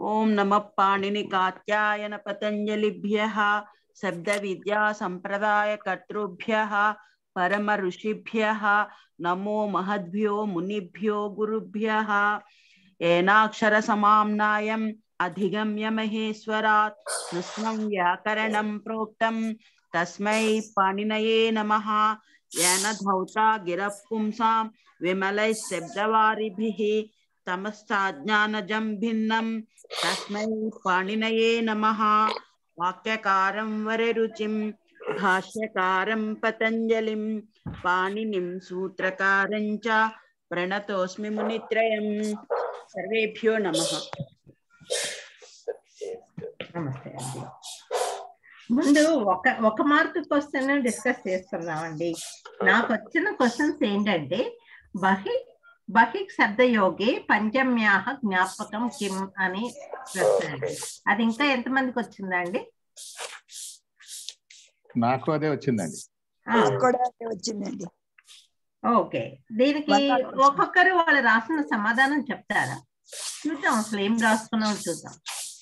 ఓం నమ పాణిని కాత్యాయన పతంజలిభ్య శబ్ద విద్యా సంప్రదాయ కర్తృభ్య పరమ ఋషిభ్య నమో మహద్భ్యో మునిభ్యో గురుభ్య ఏనాక్షర సమామ్నాయం అధిగమ్య మహేశ్వరాత్ కృష్ణం వ్యాకరణం ప్రోక్తం తస్మై పాణినయే నమః येन धौता गिरः पुंसां विमलैः शब्दवारिभिः तमस्ताज्ञानजं भिन्नं तस्मै पाणिनये नमः वाक्यकारं वररुचिं भाष्यकारं पतञ्जलिं पाणिनिं सूत्रकारं च प्रणतोऽस्मि मुनित्रयं सर्वेभ्यो नमः నమస్తే అండి ముందు ఒక ఒక మార్క్ క్వశ్చన్ డిస్కస్ చేస్తున్నామండి నాకు వచ్చిన క్వశ్చన్స్ ఏంటంటే బహి బహి శబ్దయోగి పంచమ్యాహ జ్ఞాపకం కిం అని ప్రశ్న అండి అది ఇంకా ఎంతమందికి వచ్చిందండి నాకు అదే వచ్చిందండి ఆ, నాకు కూడా అదే వచ్చిందండి ఓకే దీనికి ఒక్కొక్కరు వాళ్ళు రాసిన సమాధానం చెప్తారా చూద్దాం అసలు ఏం రాసుకున్నాం చూద్దాం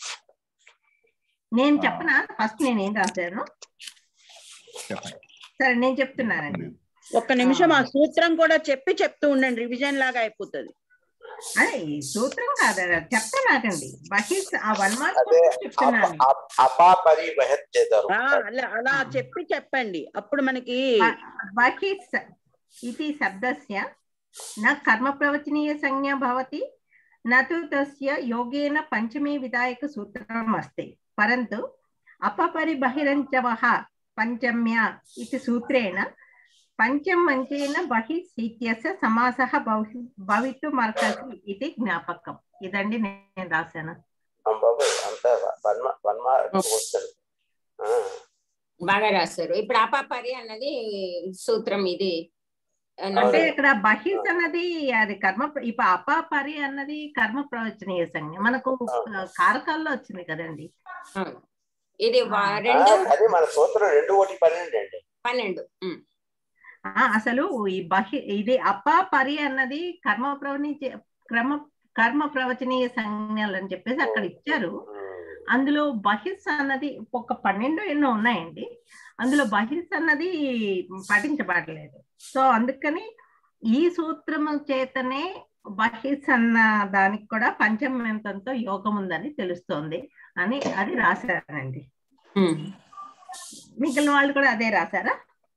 నేను చెప్పనా ఫస్ట్ నేను ఏం రాశాను చెప్పండి సరే నేను చెప్తున్నానండి ఒక్క నిమిషం ఆ సూత్రం కూడా చెప్పి చెప్తూ ఉండండి రివిజన్ లాగా అయిపోతుంది అదే ఈ సూత్రం కాదు చెప్తున్నానండి బహిస్ ఆ వన్ మార్క్ అదే చెప్తున్నాను అపాపరి వహత్ చేశారు ఆ, అలా అలా చెప్పి చెప్పండి అప్పుడు మనకి బహిస్ ఇది శబ్దస్య న కర్మ ప్రవచనీయ సంజ్ఞా భవతి నతు తస్య యోగేన పంచమే విధాయక సూత్రం అస్తి పరంతు అపపరి బహిరంచవః పంచమ్య ఇది సూత్రేణ పంచమంచేన బహిస్ ఇత్యస్య సమాసః భవి భవితుమర్హసి ఇది జ్ఞాపకం ఇదండి నేను రాశాను బాబు అంత వన్ వన్ మార్క్ వస్తుంది ఆ, బాగా రాశారు ఇప్పుడు అపాపరి అన్నది సూత్రం ఇది అంటే ఇక్కడ బహిస్ అన్నది అది కర్మ ప్ర- ఇప్పుడు అపాపరి అన్నది కర్మ ప్రవచనీయ సంజ్ఞ మనకు కారకాల్లో వచ్చింది కదండి అవును. ఇది వా- ఆ, రెండు అది మన సూత్రం రెండు ఒకటి పన్నెండు అండి పన్నెండు ఉమ్. ఆ, అసలు ఈ బహి ఇది అపాపరి అన్నది కర్మ ప్రవచనీ క్రమ కర్మ ప్రవచనీయ సంజ్ఞలు అని చెప్పేసి అక్కడ ఇచ్చారు అందులో బహిస్ అన్నది ఒక పన్నెండు ఎన్నో ఉన్నాయండి అందులో బహిస్ అన్నది పఠించబడలేదు సో అందుకని ఈ సూత్రము చేతనే బహిస్ అన్న దానికి కూడా పంచమంతంతో యోగం ఉందని తెలుస్తోంది అని అది రాశారండి ఉమ్. మిగిలిన వాళ్ళు కూడా అదే రాశారా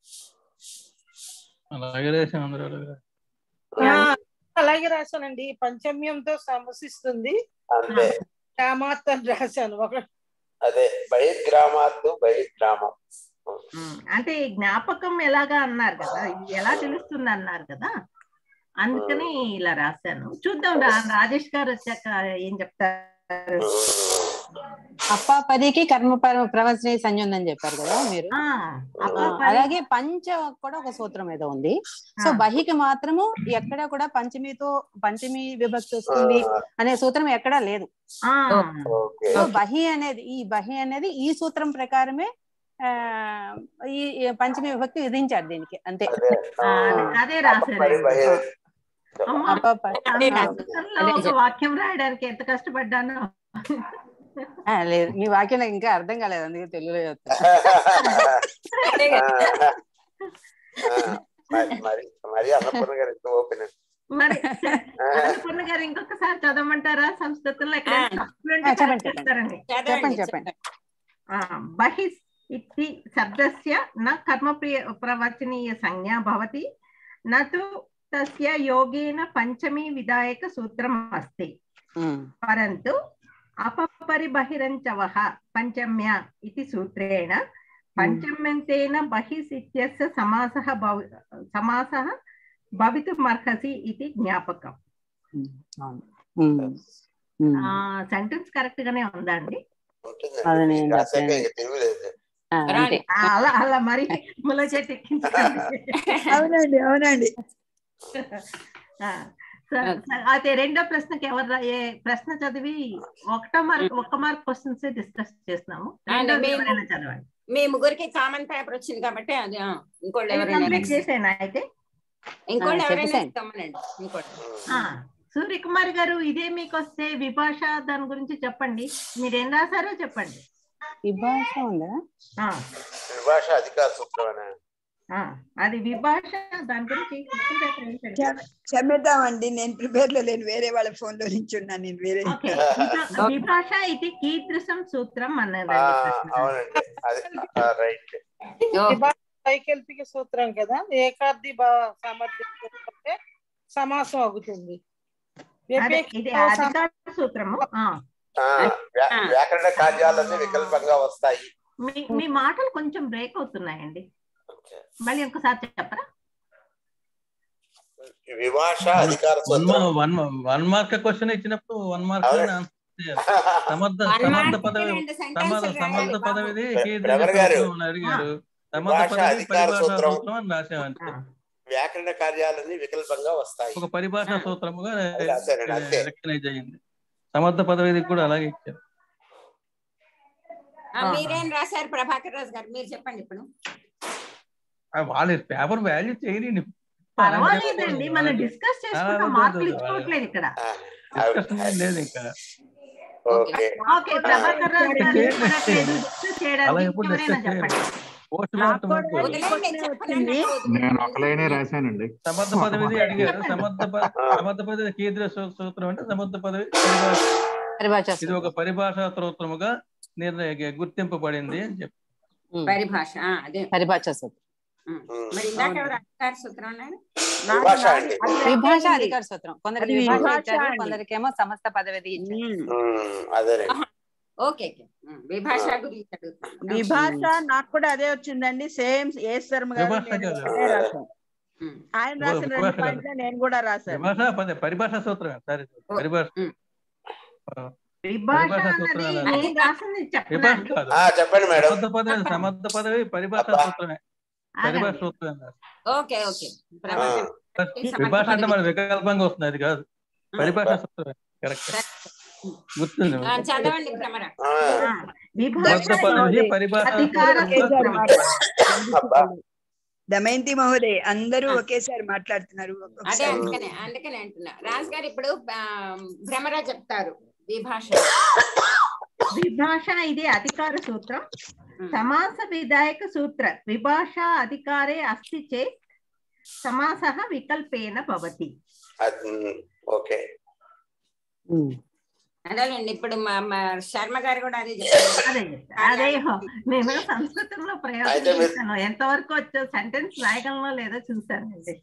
అలాగే రాశాను అందరూ అలాగే ఆ, అలాగే రాశానండి పంచమ్యంతో సమసిస్తుంది అంతే కామాత్ అని రాశాను ఒక అదే బహిర్గ్రామాత్తు బహిర్గ్రామం ఉమ్, అంటే ఈ జ్ఞాపకం ఎలాగా అన్నారు కదా ఇది ఎలా తెలుస్తుంది అన్నారు కదా అందుకని ఇలా రాశాను చూద్దాం రా- రాజేష్ గారు వచ్చాక ఏం చెప్తారు అప్పాపదికి కర్మ పర- ప్రవచనీయ సంజ్ఞ ఉందని చెప్పారు కదా మీరు ఆ, ఆ, అపాపరి- అలాగే పంచ కూడా ఒక సూత్రం ఏదో ఉంది సో ఆ. బహికి మాత్రము ఎక్కడ కూడా పంచమితో పంచమి విభక్తి వస్తుంది అనే సూత్రం ఎక్కడా లేదు ఆ, ఓకే సో బహి అనేది ఈ బహి అనేది ఈ సూత్రం ప్రకారమే ఆ ఈ ఈ పంచమి విభక్తి విధించారు దీనికి అంతే అదే ఆ, అదే- అదే రాశాను అపాపరి బహిర్ అమ్మ, అప్పప్ప అదే ఆ రాశాను. పుస్తకంలో అదే ఒక చెప్పాను. వాక్యం రాయడానికి ఎంత కష్టపడ్డానో ఆ, లేదు మీ వాక్యం నాకు ఇంకా అర్థం కాలేదు అందుకే తెలుగులో చెప్తా అదే కదా. ఆ, మరి మరి మరి అన్నపూర్ణ గారు ఎంత ఓపెన్ మరి అన్నపూర్ణ గారు ఇంకొకసారి చదవమంటారా సంస్కృతంలో ఎక్కడ ఆ. తప్పులు ఉంటే ఆ, చెప్పండి, correct చెప్పండి. చేస్తారండి చెప్పండి, చదవండి, చెప్పండి. ఆ, బహిస్ इति शब्दस्य न कर्मप्रिय प्रवचनीय संज्ञा भवति न तु तस्य योगेन पञ्चमी विधायक सूत्रम् अस्ति ఉమ్, परन्तु अपपरिबहिरञ्चवः पञ्चम्या इति सूत्रेण पञ्चम्यन्तेन बहिस् इत्यस्य समासः भव समासः भवितुमर्हसि इति ज्ञापकम् ఉమ్, అవును. ఉమ్, ఉమ్. సెంటెన్స్ కరెక్ట్ గానే ఉందా అండి అది నేను ఉంటుందండి రాశాక చెప్పాను. ఇక తిరుగులేదు ఆ, అంతే రాని. ఆ, అలా అలా మరి ముల చెట్టు ఎక్కించండి. అవునండి అవునండి ఆ, స- స- అయితే రెండో ప్రశ్నకి ఎవరు రా- ఏ ప్రశ్న చదివి ఒకటో మార్క్ ఒక్క మార్క్ క్వశ్చన్స్ డిస్కస్ చేస్తున్నాము రెండోది మేము- ఎవరైనా చదవండి మీ ముగ్గురికి కామన్ పేపర్ వచ్చింది కాబట్టి అది ఆ, ఇంకోళ్ళు ఇది ఎవరైనా కంప్లీట్ చేసేనా అయితే ఇంకోళ్ళు ఆ, ఎవరైనా చెప్పేసేయండి. ఇస్తామనండి ఇంకోళ్ళు ఆ, సూర్యకుమార్ గారు ఇదే మీకు వస్తే విభాష దాని గురించి చెప్పండి మీరేం రాశారో చెప్పండి విభాష ఉందా ఆ, విభాష అధికార సూత్రం అనే ఆ, అది విభాష దాని గురించి క్వశ్చన్ పేపర్ ఏంటంటే క్షమ- క్షమిద్దామండి నేను ప్రిపేర్ లో లేను వేరే వాళ్ళ ఫోన్ లో నుంచి ఉన్నాను నేను వేరే ఓకే విభా- విభాష ఇది కీదృశం సూత్రం ఆ, అన్నదండి ప్రశ్న. అవునండి అది రైట్ విభాగ వైకల్పిక సూత్రం కదా ఏకార్థి భావ సామర్థ్యం అంటే సమాసం అవుతుంది అదే ఇది వ్యపేక్ష అధికార సూత్రము ఆ. వ్యాకరణ కార్యాలన్నీ వికల్పంగా వస్తాయి మీ మీ మాటలు కొంచెం బ్రేక్ అవుతున్నాయండి మళ్ళీ ఒకసారి చెప్పరా విభాష అధికార వన్ సూత్రం వన్ వన్ మార్క్ క్వశ్చన్ ఇచ్చినప్పుడు వన్ మార్క్ అవును. సమర్థ One సమర్థ mark కి పదవి రెండు సమర్థ sentences సమర్థ రాయాలి పదవిది బాబు. కీర్తి రమణ గారు. సూత్రం అని అడిగారు సమర్థ భాష పదవి అధికార పరిభాషా సూత్రం. సూత్రం అని రాసామంటే ఆ. వ్యాకరణ కార్యాలన్నీ వికల్పంగా వస్తాయి ఒక పరిభాషా ఆ. సూత్రముగా అది రాశారండి, అంతే. రికగ్నైజ్ అయ్యింది సమర్థ పదవిది కూడా అలాగే ఇచ్చారు ఆ, మీరేం రాశారు ప్రభాకర్ రాజు గారు మీరు చెప్పండి ఇప్పుడు ఆ, వాళ్ళ పేపర్ వాల్యూ చేయని పర్వాలేదండి మనం డిస్కస్ చేసుకుంటాం ఆ, మార్కులు వద్దు, వద్దు. ఇచ్చుకోవట్లేదు ఇక్కడ డిస్కషన్ లేదు ఇంకా ఓకే ఓకే ప్రభాకర్ రావు గారు చేయండి, ఇవ్వట్లేదు, చేయండి. discuss అలా చేయడానికి ఎప్పుడు ఎవరైనా డిస్కస్ చెప్పండి పోస్ట్ నాకు మార్టం కూడా అంటే వదిలేండి, చెప్పండి వచ్చింది. అన్నట్టు నేను ఒక లైనే రాశానండి సమర్థ పదవిది అడిగారు సమర్థ ప- సమర్థ పదవి కీర్తి సూ- సూత్రం అంటే సమర్థ పదవి పరిభాష పరిభాష ఇది ఒక పరిభాషా సూత్రముగా నిర్ణయ గుర్తింపబడింది అని చెప్పి ఉమ్. పరిభాష ఆ, అదే పరిభాష సూత్రం ఉమ్. మరి ఇందాక ఎవరు అధికార సూత్రం అన్నారు నాకు విభాష నాది అండి. అది విభాష అయిపోయింది. అధికార సూత్రం కొందరికి అది విభాష విభాష ఇచ్చారు అండి. కొందరికేమో సమస్త పదవిది ఇచ్చారు ఉమ్. అదేనండి ఓకే ఓకే ఉమ్, విభాష గురించి అడుగుతున్నాను విభాష నాకు కూడా అదే వచ్చిందండి సేమ్ ఏ శర్మ గారు విభాష నేను కాదు. అదే రాశాను. ఉమ్. ఆయన విభా- రాసిన రెండు విభాష కాదు. పాయింట్లే నేను కూడా రాశాను పరిభాష పద పరిభాషా సూత్రమే సరే పరిభాష ఉమ్. ఆ, విభాష పరిభాష అన్నది సూత్రం నేను రాసింది చెప్పనా విభాష అండి? కాదు ఆ, చెప్పండి మేడం సమర్థ పదవి సమర్థ పదవి పరిభాషా అబ్బా. సూత్రమే పరిభాష ఆగండి. సూత్రం అన్నారు. ఓకే ఓకే ప్రభాకర్ విభాష అంటే మన వికల్పంగా వస్తుంది అది కాదు పరిభాషా సూత్రమే కరెక్ట్ గుర్తుంది ఆ, చదవండి భ్రమర ఆ, ఆ, విభాష సమర్థ పదవి పరిభాష అధికార ఒకేసారి సూత్రం. మాట్లాడు. అబ్బా. దమయంతి మహోదయ్ అందరూ ఒకేసారి మాట్లాడుతున్నారు అదే ఒక్కొక్కసారి అందుకనే అందుకనే అంటున్నా రాజ్ గారు ఇప్పుడు ఆ, భ్రమర చెప్తారు విభాష విభాష ఇది అధికార సూత్రం ఉమ్. సమాస విధాయక సూత్ర విభాష అధికారే అస్తి చేత్ సమాస వికల్పేన భవతి అది, ఉమ్, ఓకే అదేలేండి ఇప్పుడు మా మా శర్మ గారు కూడా అదే చెప్పారు అదే అదే నేను సంస్కృతంలో ప్రయోగం అయితే మీరు- చేశాను ఎంతవరకు వచ్చో సెంటెన్స్ రాయగలనో లేదో చూసానండి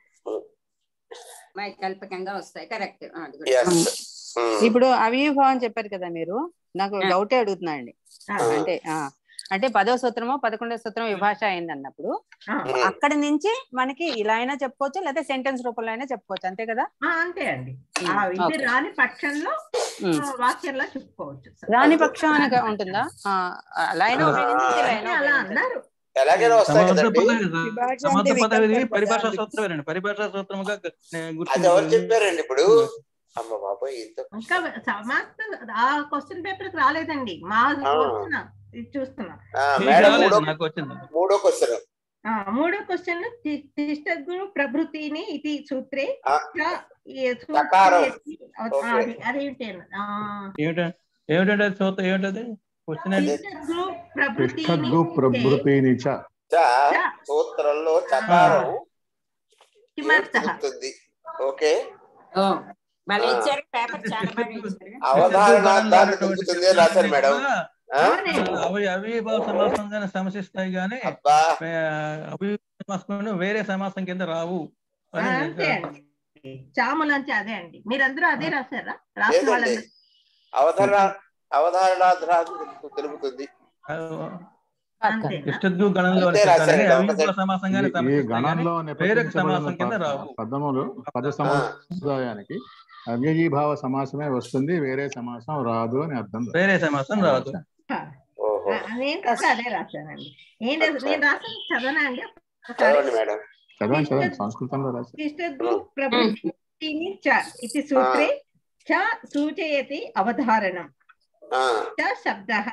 వైకల్పికంగా వస్తాయి కరెక్ట్ ఎస్ ఇప్పుడు అవిభావం చెప్పారు కదా మీరు నాకు ఆ. డౌటే అడుగుతున్నా అండి ఆ, అంటే ఆ అంటే పదో సూత్రమో పదకొండో సూత్రం విభాష అయింది అన్నప్పుడు ఆ, అక్కడి నుంచి మనకి ఇలా అయినా చెప్పుకోవచ్చు లేదా సెంటెన్స్ రూపంలో అయినా చెప్పుకోవచ్చు అంతే కదా ఆ, అంతే అండి ఆ ఇది ఓకే. రాని పక్షంలో ఉమ్. ఆ, వాక్యంలో చెప్పుకోవచ్చు రాని పక్షం అనగా ఉంటుందా ఆ, అలా అయినా ఉపయోగించవచ్చు ఇలా అయినా అలా ఉపయోగించవచ్చు. అన్నారు ఎలాగైనా వస్తాయి సమర్థ కదండి పదవి విభాష సమర్థ అంటే పదవి వికల్పం పరిభాషా కదా. సూత్రమేనండి పరిభాషా సూత్రముగా అది ఎవరు చెప్పారండి ఇప్పుడు అమ్మ బాబాయ్ ఇంత ఇంకా సమాప్త ఆ క్వశ్చన్ పేపర్ కి రాలేదండి మా ఆ. వస్తున్నా ఇది చూస్తున్నా ఆ, మీకు మేడం రాలేదు, మూడో నాకు వచ్చింది మూడో క్వశ్చన్ ఆ, మూడో క్వశ్చన్ తిష్టద్గురు ప్రభృతిని ఇది సూత్రే ఆ. చ- ఈ సూత్రే చకారం. యతి- ఆ, ఓకే. అది అదేంటి ఆ, ఏమిటంటే ఏమిటంటే అది సూత్రం ఏమిటది క్వశ్చన్ ఏంటి తిష్టద్గు ప్రభృతిని తిష్టద్గు సూత్రే ప్రభృతిని చ చ సూత్రంలో చకారం కిమర్థః? ఉంటుంది ఓకే ఓ వాళ్ళు ఇచ్చారు పేపర్ చాలా బాగా ఇచ్చారు అవధారణార్థాన్ని తెలుపుతుంది అని రాశారు మేడం ఆ? అవునే. అవి అవిభావ సమాసంగానే సమసిస్తాయి కానీ అబ్బా అవిభావ సమాసం వేరే సమాసం కింద రావు ఆ, అని అంతే అండి చాములంచి అదే అండి మీరందరూ అదే రాశారా రాసిన లేదండి వాళ్ళందరూ అవధారణ అవధారణార్థాన్ని తెలుపుతుంది అంతేనా ఇష్టద్గు గణంలో అంతే రాశారండి, అవిభావ ఒకసారి. సమాసంగానే ఈ- ఈ సమసిస్తాయి కానీ గణంలో వేరే నిపతించబడిన సమాసం కింద పద- రావు పదములు పద ఆ, సముదాయానికి అవ్యయీభావ సమాసమే వస్తుంది వేరే సమాసం రాదు అని అర్థం వేరే సమాసం రాదు ఓహో ఆ, నేను కూడా అదే రాశానండి ఏం లేదు నేను రాసిన చదవనా అండి ఒకసారి చదవండి మేడం చదవండి చదవండి సంస్కృతంలో రాశారు తిష్టద్గు ప్రభృతిని చ ఇది సూత్రే చ సూచయతి అవధారణం ఆ, చ శబ్దः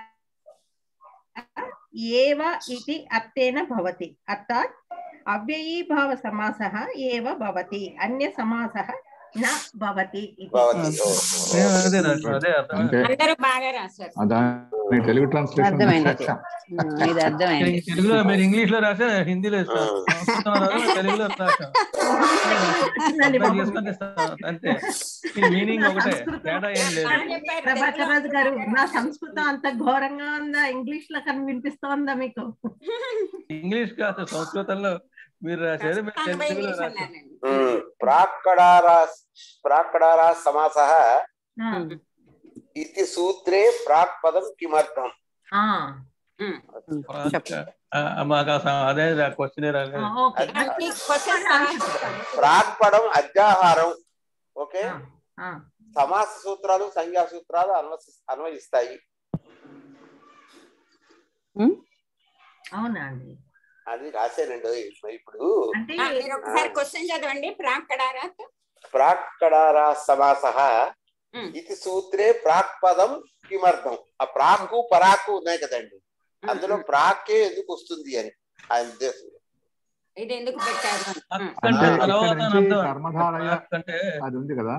ఏవ इति అర్థేన భవతి అర్థాత్ అవ్యయీభావ సమాసः ఏవ భవతి అన్య సమాసः నా భవతి ఇది. భవతి ఓ, ఓ, నేను ఓ. అదే రాశాను, అదే అర్థం అంటే అందరూ బాగా రాశారు ఆ దాని తెలుగు ట్రాన్స్లేషన్ అర్థమైంది ఇది. ఉమ్, ఇది అర్థమైంది తెలుగులో మీరు ఇంగ్లీష్ లో రాసా హిందీలో ఇస్తాను ఆ. సంస్కృతం రాదు తెలుగులో రాశాను నన్ను అర్థం చేసుకొని ఇస్తాను. అంతే మీనింగ్ ఒకటే తేడా ఏం లేదు బాగా చెప్పారు, ప్రభాకర్ తెలుగులో రాజు గారు నా సంస్కృతం అంత ఘోరంగా ఉందా ఇంగ్లీష్ లో కని వినిపిస్తోందా మీకు ఇంగ్లీష్ కాదు సంస్కృతంలో మీరు రాశారు మీరు సంస్కృతం తెలుగులో ఇంగ్లీష్ రాశారు అన్నారండి. ఉమ్, ప్రాక్కడారా ప్రాక్కడారా సమాసः ఆ, ఇతి సూత్రే ప్రాక్ పదం కిమర్థం ఆ, ఉమ్. ఆ, మాకు అసలు అదే క్వశ్చన్ ఆ, రాలేదు ఓకే ఈ క్వశ్చన్ ప్రాక్ పదం అధ్యాహారం ఓకే ఆ, ఆ. సమాస సూత్రాలు సంఖ్యా సూత్రాలు అన్వసి అన్వయిస్తాయి అవునా అండి అని రాశానండి మరి ఇప్పుడు అంటే మీరు ఒకసారి క్వశ్చన్ చదవండి ప్రాక్కడారా ప్రాక్కడారా సమాసः ఉమ్. ఇది సూత్రే ప్రాక్ పదం కిమర్థం ఆ ప్రాకు పరాకు ఉన్నాయి కదండి అందులో ప్రాకే ఎందుకు వస్తుంది అని ఆయన ఉద్దేశం ఇది ఎందుకు పెట్టారు అని. ఉమ్. అంటే అంటే తర్వాత ఇక్కడ నుంచి అర్థం కర్మధారయ అంటే అది ఉంది కదా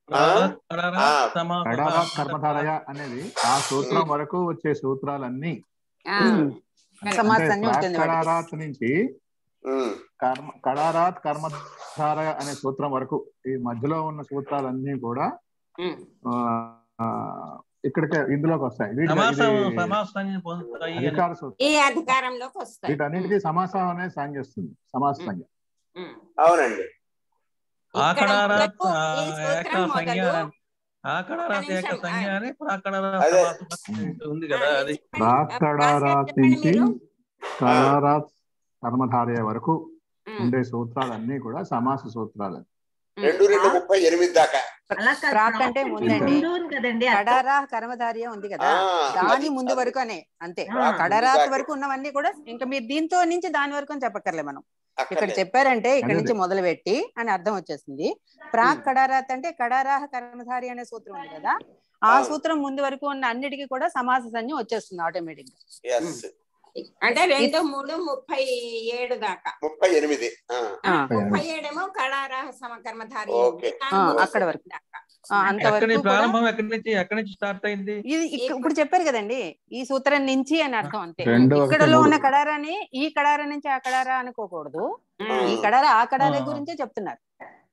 కడారా, ఆ. సమాస. కడారా కర్మధారయ అనేది ఆ సూత్రం వరకు వచ్చే సూత్రాలన్నీ ఆ, సమాసాన్ని ఉంటుంది వాటికి. కడారాత్ నుంచి ఉమ్, కర్మ కడారాత్ కర్మధారయ అనే సూత్రం వరకు ఈ మధ్యలో ఉన్న సూత్రాలన్నీ కూడా ఉమ్. ఆ, ఆ, ఇక్కడికే ఇందులోకి వస్తాయి వీటి- సమాసం ఇది సమాసాన్ని పొందుతాయి అని. అధికార సూత్రం ఈ అధికారంలోకి వస్తాయి వీటన్నిటికీ సమాసం అనేది సంజ్ఞ వస్తుంది సమాస సంజ్ఞ ఉమ్. అవునండి ఇక్కడ ఆకడారాత్ మొదలు ఆ, ఈ ఏక సూత్రం సంజ్ఞ మొదలు ఆకడారాత్ ఒక్క ఏక నిమిషం, సంజ్ఞ ఆ. అని ప్రాకడారాత్ అదే. సమాసం ఉంది కదా ఆ, అది చెప్పండి. ప్రాకడారాత్ చెప్పండి నుంచి మీరు. కడారాత్ కర్మధారయ వరకు ఉమ్. ఉండే సూత్రాలన్నీ కూడా సమాస సూత్రాలు ఉమ్. రెండు రెండు ముప్పై ఎనిమిది దాకా అలా కాదు, ప్రాక్ అంటే ప్రాక్ ముందండి. ముందు ఉంది కదండి అర్థం. కడారా కర్మధార్య ఉంది కదా ఆ, దాని అది- ముందు అది. వరకు అనే అంతే ఆ, కడరాత్ ముందు వరకు ఉన్నవన్నీ కూడా ఇంకా మీరు దీంతో నుంచి దాని వరకు అని చెప్పక్కర్లే మనం ఇక్కడ అక్కర్లేదు. చెప్పారంటే ఇక్కడ అదే. నుంచి మొదలు పెట్టి అని అర్థం వచ్చేసింది ప్రాక్ ఉమ్. కడారాత్ అంటే కడారాహ కర్మధారి అనే సూత్రం ఉంది కదా ఆ అవును. సూత్రం ముందు వరకు ఉన్న అన్నిటికీ కూడా సమాస సంజ్ఞ వచ్చేస్తుంది ఆటోమేటిక్ గా Yes. అంటే రెండు మూడు ముప్పై ఏడు దాకా ముప్పై ఎనిమిది ఆ, ఆ, ముప్పై ఏడేమో కళారాహ సమకర్మధారి ఓకే. ఆ, అక్కడ వరకు. దాకా ఆ, ఎక్కడి అంతవరకు కూడా ప్రారంభం ఎక్కడి నుంచి ఎక్కడి నుంచి స్టార్ట్ అయింది ఇది ఇక్క- ఇప్పుడు చెప్పారు కదండి ఈ సూత్రం నుంచి అని అర్థం అంతే రెండు ఒకటి ఇక్కడలో ఉన్న మూడు. కడారాని ఈ కడారా నుంచి ఆ కడారా అనుకోకూడదు ఉమ్. ఈ కడారా ఆ కడారా ఆ. గురించే చెప్తున్నారు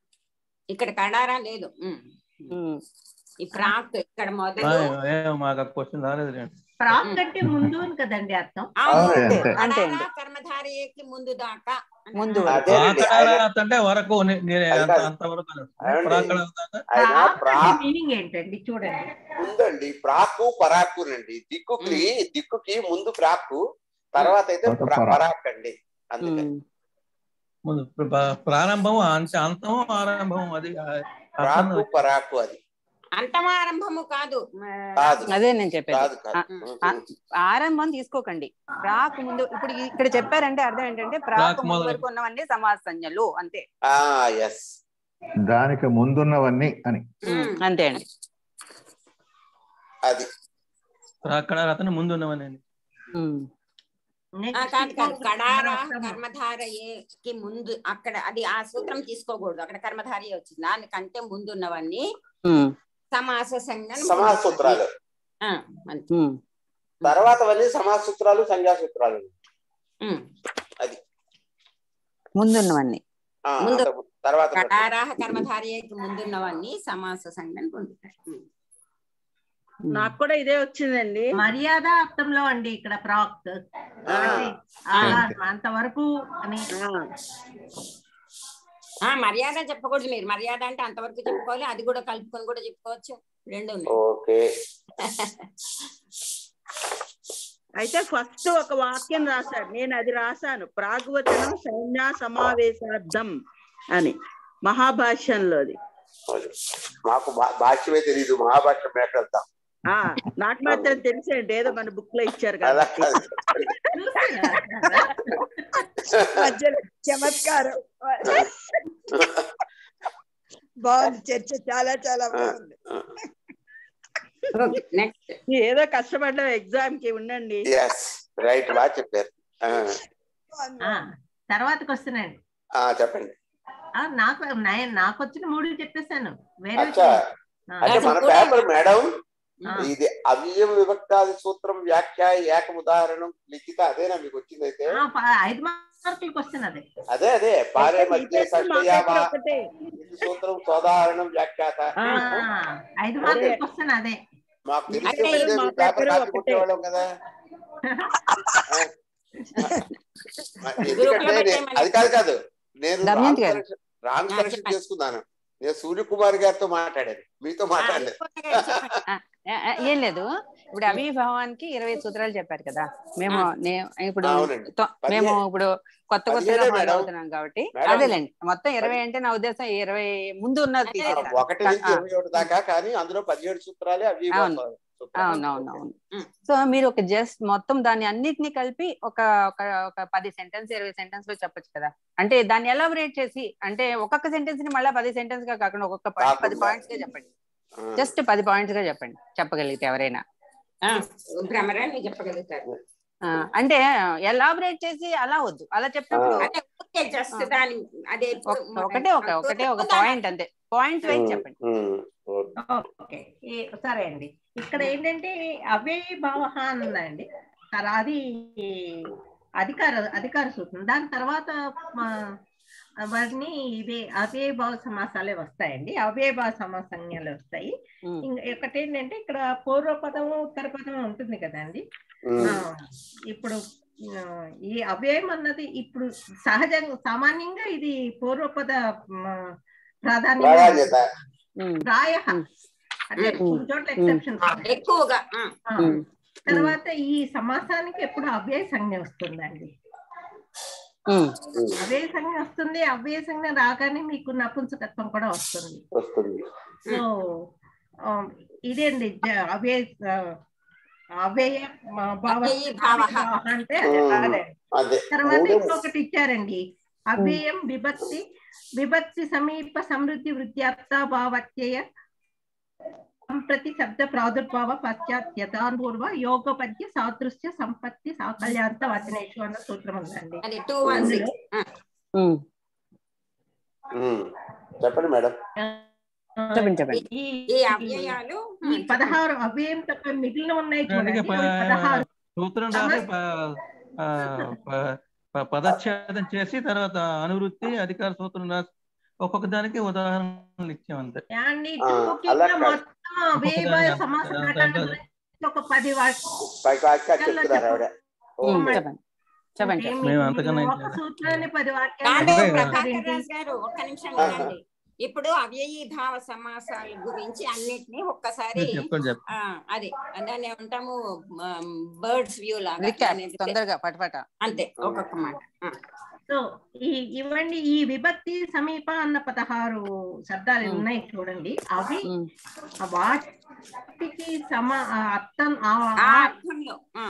ఇక్కడ కడారా లేదు ఉమ్. ఉమ్. ఈ ప్రాక్ ఇక్కడ ఆ, మొదలు ఏ, మాకు క్వశ్చన్ రాలేదు లేండి. ప్రాక్ అంటే ముందు ఉంది కదండి అర్థం అవును. అంతే, అంతే. అంతే కడారా అండి. కర్మధారికి ముందు దాకా అని ముందు అన్నారు. వరకు. అదేనండి ఆయన ఆకడారాత్ అంటే వరకు నే- నేను అది అంత- కాదు. అంతవరకు అన్నాను. ఏమండి? ప్రాకడారాత్ అంటే ఆయన ప్రాక్ ప్రా అంటే మీనింగ్ ఏంటండి చూడండి ఉందండి ప్రాకు పరాకునండి దిక్కుకి దిక్కుకి ముందు ప్రాకు తర్వాత అయితే తర్వాత ప్ర- పరాక్. పరాక్ అండి అందుకని ఉమ్. ముందు ప్ర- ప్రారంభం అంత- అంతం ఆరంభం అది ఆ, అర్థం ప్రాకు పరాకు అది అంతమారంభము కాదు కాదు అదే నేను చెప్పేది కాదు కాదు ఆ, ఉమ్, ఆ, ఉమ్. ఆరంభం తీసుకోకండి ప్రాక్ ముందు ఇప్పుడు ఈ- ఇక్కడ చెప్పారంటే అర్థం ఏంటంటే ప్రాక్ ప్రాక్ ముందు మొదలు. వరకు ఉన్నవన్నీ సమాస సంజ్ఞలు అంతే ఆ ఎస్ దానికి ముందున్నవన్నీ అని ఉమ్. అంతే అండి అది ప్రాకడారాత్ ముందు ఉన్నవని ఉమ్. ఆ, నెక్స్ట్ కాదు కాదు కడారా ఇంకొక కర్మధారయేకి ముందు అక్కడ అది ఆ సూత్రం తీసుకోకూడదు అక్కడ కర్మధారయే వచ్చింది దానికంటే ముందు ఉన్నవన్నీ ఉమ్. సమాస సంజ్ఞ సమాస సూత్రాలు ఆ, అంతే. ఉమ్. తర్వాతవన్నీ సమాస సూత్రాలు సంఖ్యా సూత్రాలు ఉమ్. ముందున్నవన్నీ ఆ, ముందు. అంతకు తర్వాత కడారాహ కర్మధారయేకి ముందున్నవన్నీ సమాస సంజ్ఞను పొందుతాయి ఉమ్. ఉమ్. నాకు కూడా ఇదే వచ్చిందండి మర్యాద అర్థంలో అండి ఇక్కడ ప్రాక్ ఆ, అలా అంతవరకు అని ఆ, ఆ మర్యాద చెప్పకూడదు మీరు మర్యాద అంటే అంతవరకు చెప్పుకోవాలి అది కూడా కలుపుకొని కూడా చెప్పుకోవచ్చు రెండు ఉన్నాయి ఓకే అయితే ఫస్ట్ ఒక వాక్యం రాశాడు నేను అది రాశాను ప్రాగ్వచనం సైన్య సమావేశార్థం అని మహాభాష్యంలోది మాకు భా- భాష్యమే తెలియదు మహాభాష్యం మేకెళ్తాం ఆ నాకు మాత్రం తెలిసేంటి ఏదో మన బుక్ లో ఇచ్చారు అలా కదా కాదు చూసారా? మధ్యలో చమత్కారం బాగుంది చర్చ చాలా చాలా బాగుంది నెక్స్ట్ ఏదో కష్టపడ్డాం ఎగ్జామ్ కి ఉండండి ఎస్ రైట్ బాగా చెప్పారు ఆ, ఆ, తర్వాతకి వస్తున్నాయండి ఆ, చెప్పండి ఆ, నాకు నే- నాకు వచ్చిన మూడు చెప్పేశాను వేరే అచ్చా అంటే మన పేపర్ మేడం ఆ. ఇది అవ్యయం విభక్తాది సూత్రం వ్యాఖ్య ఏకం ఉదాహరణం లిఖిత అదేనా మీకు వచ్చింది అయితే ఆ, ప- ఐదు మార్కుల క్వశ్చన్ అదే అదే అదే పారే మధ్య షష్టయామ ఒకటే ఇది సూత్రం సోదాహరణం వ్యాఖ్యాత ఆ, ఐదు మార్కుల క్వశ్చన్ అదే మాకు తెలిసి అంటే ఉంటే మా మీ పేపర్ పేపర్ కాపీ ఒకటే. కొట్టేవాళ్ళం కదా ఆ, ఎందుకంటే గ్రూప్లో నే- పెట్టేయమని. అది కాదు కాదు నేను రాంగ్ దమయంతి గారు. కరెక్షన్ రాంగ్ ఆ, కరెక్షన్ చెప్పండి. చేసుకున్నాను నేను సూర్యకుమార్ గారితో మాట్లాడాను మీతో మాట్లాడలేదు ఆ, ఆ, ఏం లేదు ఇప్పుడు అవిభావానికి ఇరవై సూత్రాలు చెప్పారు కదా మేము నే- ఇప్పుడు అవునండి. తొ- పదిహే- మేము ఇప్పుడు కొత్త కొత్తగా పదిహేడే ఫాలో మేడం. అవుతున్నాం కాబట్టి మేడం. అదేలేండి మొత్తం ఇరవై అంటే నా ఉద్దేశం ఇరవై ముందు ఉన్నది తీసేస్తాను ఒకటి నుంచి ఇరవై ఒకటి దాకా కానీ అందులో పదిహేడు సూత్రాలే అవి అవును. అవునవును అవును ఉమ్. సో మీరు ఒక జస్ట్ మొత్తం దాన్ని అన్నిటిని కలిపి ఒక ఒక ఒక పది సెంటెన్స్ ఇరవై సెంటెన్స్ లో చెప్పొచ్చు కదా అంటే దాన్ని ఎలాబరేట్ చేసి అంటే ఒక్కొక్క సెంటెన్స్ ని మళ్ళీ పది సెంటెన్స్ గా కాకుండా ఒక్కొక్క పాయింట్ పది కాకుండా. పాయింట్స్ గా చెప్పండి జస్ట్ పది పాయింట్స్ గా చెప్పండి చెప్పగలిగితే ఎవరైనా భ్రమరాన్ని చెప్పగలుగుతారు ఆ, అంటే ఎలాబరేట్ చేసి అలా వద్దు అలా చెప్పినప్పుడు అదే ఊరికే just దాని అదే ఒక- ఒకటే ఒక ఒకటే ఒక పాయింట్ అంతే పాయింట్ వైజ్ చెప్పండి ఓకే ఈ- సరే అండి ఇక్కడ ఏంటంటే అవే భావ అన్నదండి తర- అది అధికార అధికార సూత్రం దాని తర్వాత మా- వాటిని ఇవే అవే భావ సమాసాలే వస్తాయండి అవే భావ సమాసంజ్ఞలు వస్తాయి ఉమ్. ఇంక ఒకటి ఏంటంటే ఇక్కడ పూర్వపదము ఉత్తర పదము ఉంటుంది కదండి ఆ, ఇప్పుడు ఆ, ఈ అవ్యయం అన్నది ఇప్పుడు సహజంగా సామాన్యంగా ఇది పూర్వపద మ, ప్రాధాన్యం ప్రాధాన్యత ఉమ్. ప్రాయ ఉమ్. అంటే ఉమ్. కొన్ని చోట్ల ఎక్సెప్షన్ ఎక్కువగా ఆ, ఉమ్. తర్వాత ఈ సమాసానికి ఎప్పుడు అవ్యయ సంజ్ఞ వస్తుందండి ఉమ్. అవ్యయ సంజ్ఞ వస్తుంది అవ్యయ సంజ్ఞ రాగానే మీకు నపుంసకత్వం కూడా వస్తుంది వస్తుంది సో ఆ, ఇదేండి జ- అవ్యయ ఆ, అవ్యయ మ, భావ అవ్యయీ భావః. భావ అంటే అదే ఉమ్. అదే అదే తర్వాత మూడు ఇంకొకటి ఇచ్చారండి అవ్యయం విభక్తి విభక్తి సమీప సమృద్ధి వృద్ధ్యార్థ భావత్యయ సంప్రతి శబ్ద ప్రాదుర్భావ పశ్చాత్ యథాన్పూర్వ యోగ పద్య సాదృశ్య సంపత్తి సాకల్యాంత వచనేషు అన్న సూత్రం ఉందండి అది two one six um. Um. చెప్పండి మేడం చెప్పండి చెప్పండి ఈ ఈ అవ్యయాలు ఈ పదహారు అవ్యయం తప్ప మిగిలిన ఉన్నాయి చూడండి అందుకే అవి పదహారు సూత్రం రాసి ప- ఆ, ప- ప- పదచ్ఛేదం చేసి తర్వాత అనువృత్తి అధికార సూత్రం రాసి ఒక్కొక్క దానికి ఉదాహరణలు ఇచ్చాం అంతే అండి ఆ, టూకీగా అలా కాదు. మొత్తం అవ్యయ సమాస ప్రకటన గురించి ఒక పది వాటి పైకి వాక్యాలు చెప్తున్నారు ఆవిడ ఉమ్, ఓకే. చెప్పండి చెప్పండి ఏమి- మేము అంతకన్నా ఒక ఇంకా- సూత్రాన్ని పది కాదు వాక్యాలు అదే కదా. ప్రభాకర్ రాజు గారు ఒక్క నిమిషం వినండి ఇప్పుడు అవ్యయీభావ సమాసాల గురించి అన్నిటినీ ఒక్కసారి చెప్పండి చెప్పండి ఆ అదే దాన్ని ఏమంటాము బర్డ్స్ వ్యూ లాగా రికాప్ అనేది తొందరగా పటపట అంతే ఒక్కొక్క మాట ఆ. సో ఈ ఇవ్వండి ఈ విభక్తి సమీప అన్న పదహారు శబ్దాలు ఉమ్. ఉన్నాయి చూడండి అవి ఉమ్. ఆ వాటికి సమ ఆ అర్థం ఆ ఆ ఆ అర్థంలో ఆ.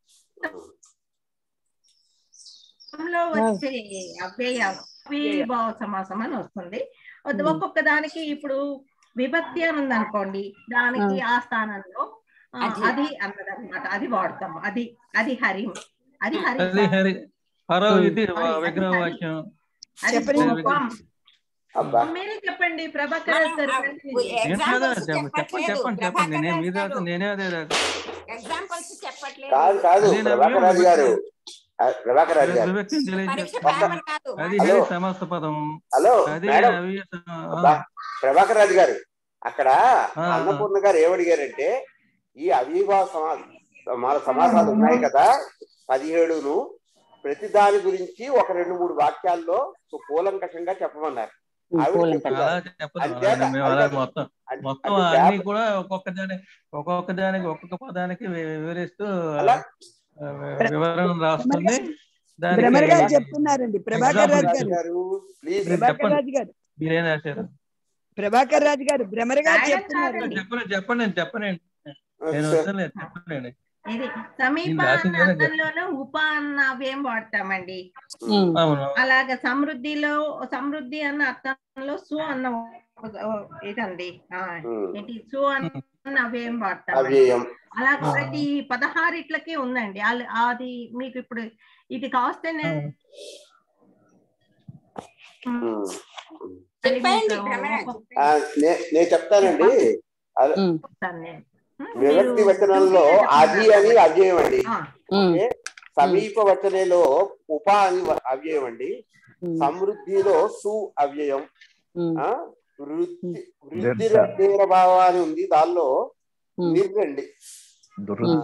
అర్థంలో వచ్చే అవ్యయ అవ్యయభావ సమాసం అని వస్తుంది అది ఉమ్. ఒక్కొక్క దానికి ఇప్పుడు విభక్తి అని ఉంది అనుకోండి దానికి ఆ స్థానంలో ఆ, అది. అది అన్నదన్నమాట అది వాడతాం అది అది హరి అది హరి అది హరి హరో ఉమ్. ఇది అది- విగ్రహ అది- వాక్యం అది చెప్పండి. కోపం. అబ్బా మీరే చెప్పండి ప్రభాకర్ మనం, రాజు గారు ఆ, ప్రతినిధి. ఏం కదా ఎగ్జాంపుల్స్ చెప్పండి చెప్పండి చెప్పండి చెప్పండి నేనే మీద రాదు, నేనే అదే రాదు. ఎగ్జాంపుల్స్ చెప్పట్లేదు కాదు కాదు అదే నా ప్రభాకర్ రాజు వ్యూ. గారు ఆ, ప్రభాకర్ రాజు గారు విభక్తిని తెలియజేస్తా. పరీక్ష పేపర్ కాదు అది హలో. హరి సమాస పదం హలో అది మేడం అవి అబ్బా, ప్రభాకర్ రాజు గారు అక్కడ ఆ. అన్నపూర్ణ గారు ఏమడిగారంటే ఈ అవిభావ సమా మన సమాసాలు ఉన్నాయి కదా పదిహేడును ప్రతి దాని గురించి ఒక రెండు మూడు వాక్యాల్లో కూలంకషంగా చెప్పమన్నారు ఆవిడ కూలంకషం. చెప్తున్నారు. అలా చెప్పదు అంతేత, మేము అలా అంతే. మొత్తం అంటే- మొత్తం అంటే అన్ని పేపర్- కూడా ఒక్కొక్క దాని ఒక్కొక్క దానికి ఒక్కొక్క పదానికి వి- వివరిస్తూ అలా ఆ, వివరణ రాస్తుంది భ్రమర్ గారు దానికి చెప్తున్నారండి ప్రభాకర్ రాజు రాజు గారు గారు ప్లీజ్ ప్రభాకర్ చెప్పండి. రాజు గారు మీరేం రాశారు ప్రభాకర్ రాజు గారు భ్రమర్ గారు రాయడం చెప్తున్నారు కాదండి. చెప్పండి చెప్పండి నేను చెప్పనండి నేను వస్తలేదు చెప్పండి ఇది సమీప నేను రాసింది అన్న ఏదో అర్థంలోనే ఉప అన్న అవేం వాడతామండి ఉమ్. అవును అలాగే సమృద్ధిలో సమృద్ధి అన్న అర్థంలో సు అన్న ఒక- ఇదండి ఆ, ఉమ్. ఏంటి సు అన్న అవేం వాడతాం అవ్యయం అలా ప్రతి పదహారిట్లకి ఉందండి అల్- అది మీకు ఇప్పుడు ఇది కాస్తే నేను ఉమ్. చెప్పండి మీకు భ్రమణ ఆ, నే- నేను చెప్తానండి అదే ఉమ్, చెప్తాను నేను. హ్మ్, విభక్తి మీరు వచనంలో చూసే అది అని చెప్తున్నారు అవ్యయం అండి ఆ, ఉమ్, ఓకే సమీప వచనంలో ఉప అని వ- అవ్యయం అండి ఉమ్, సమృద్ధిలో సు అవ్యయం ఉమ్, ఆ వృద్ధి వృద్ధి దీర్ఘ. రద్దీర భావ అని ఉంది దానిలో ఉమ్, నిర్రండి దుర్వృత్తి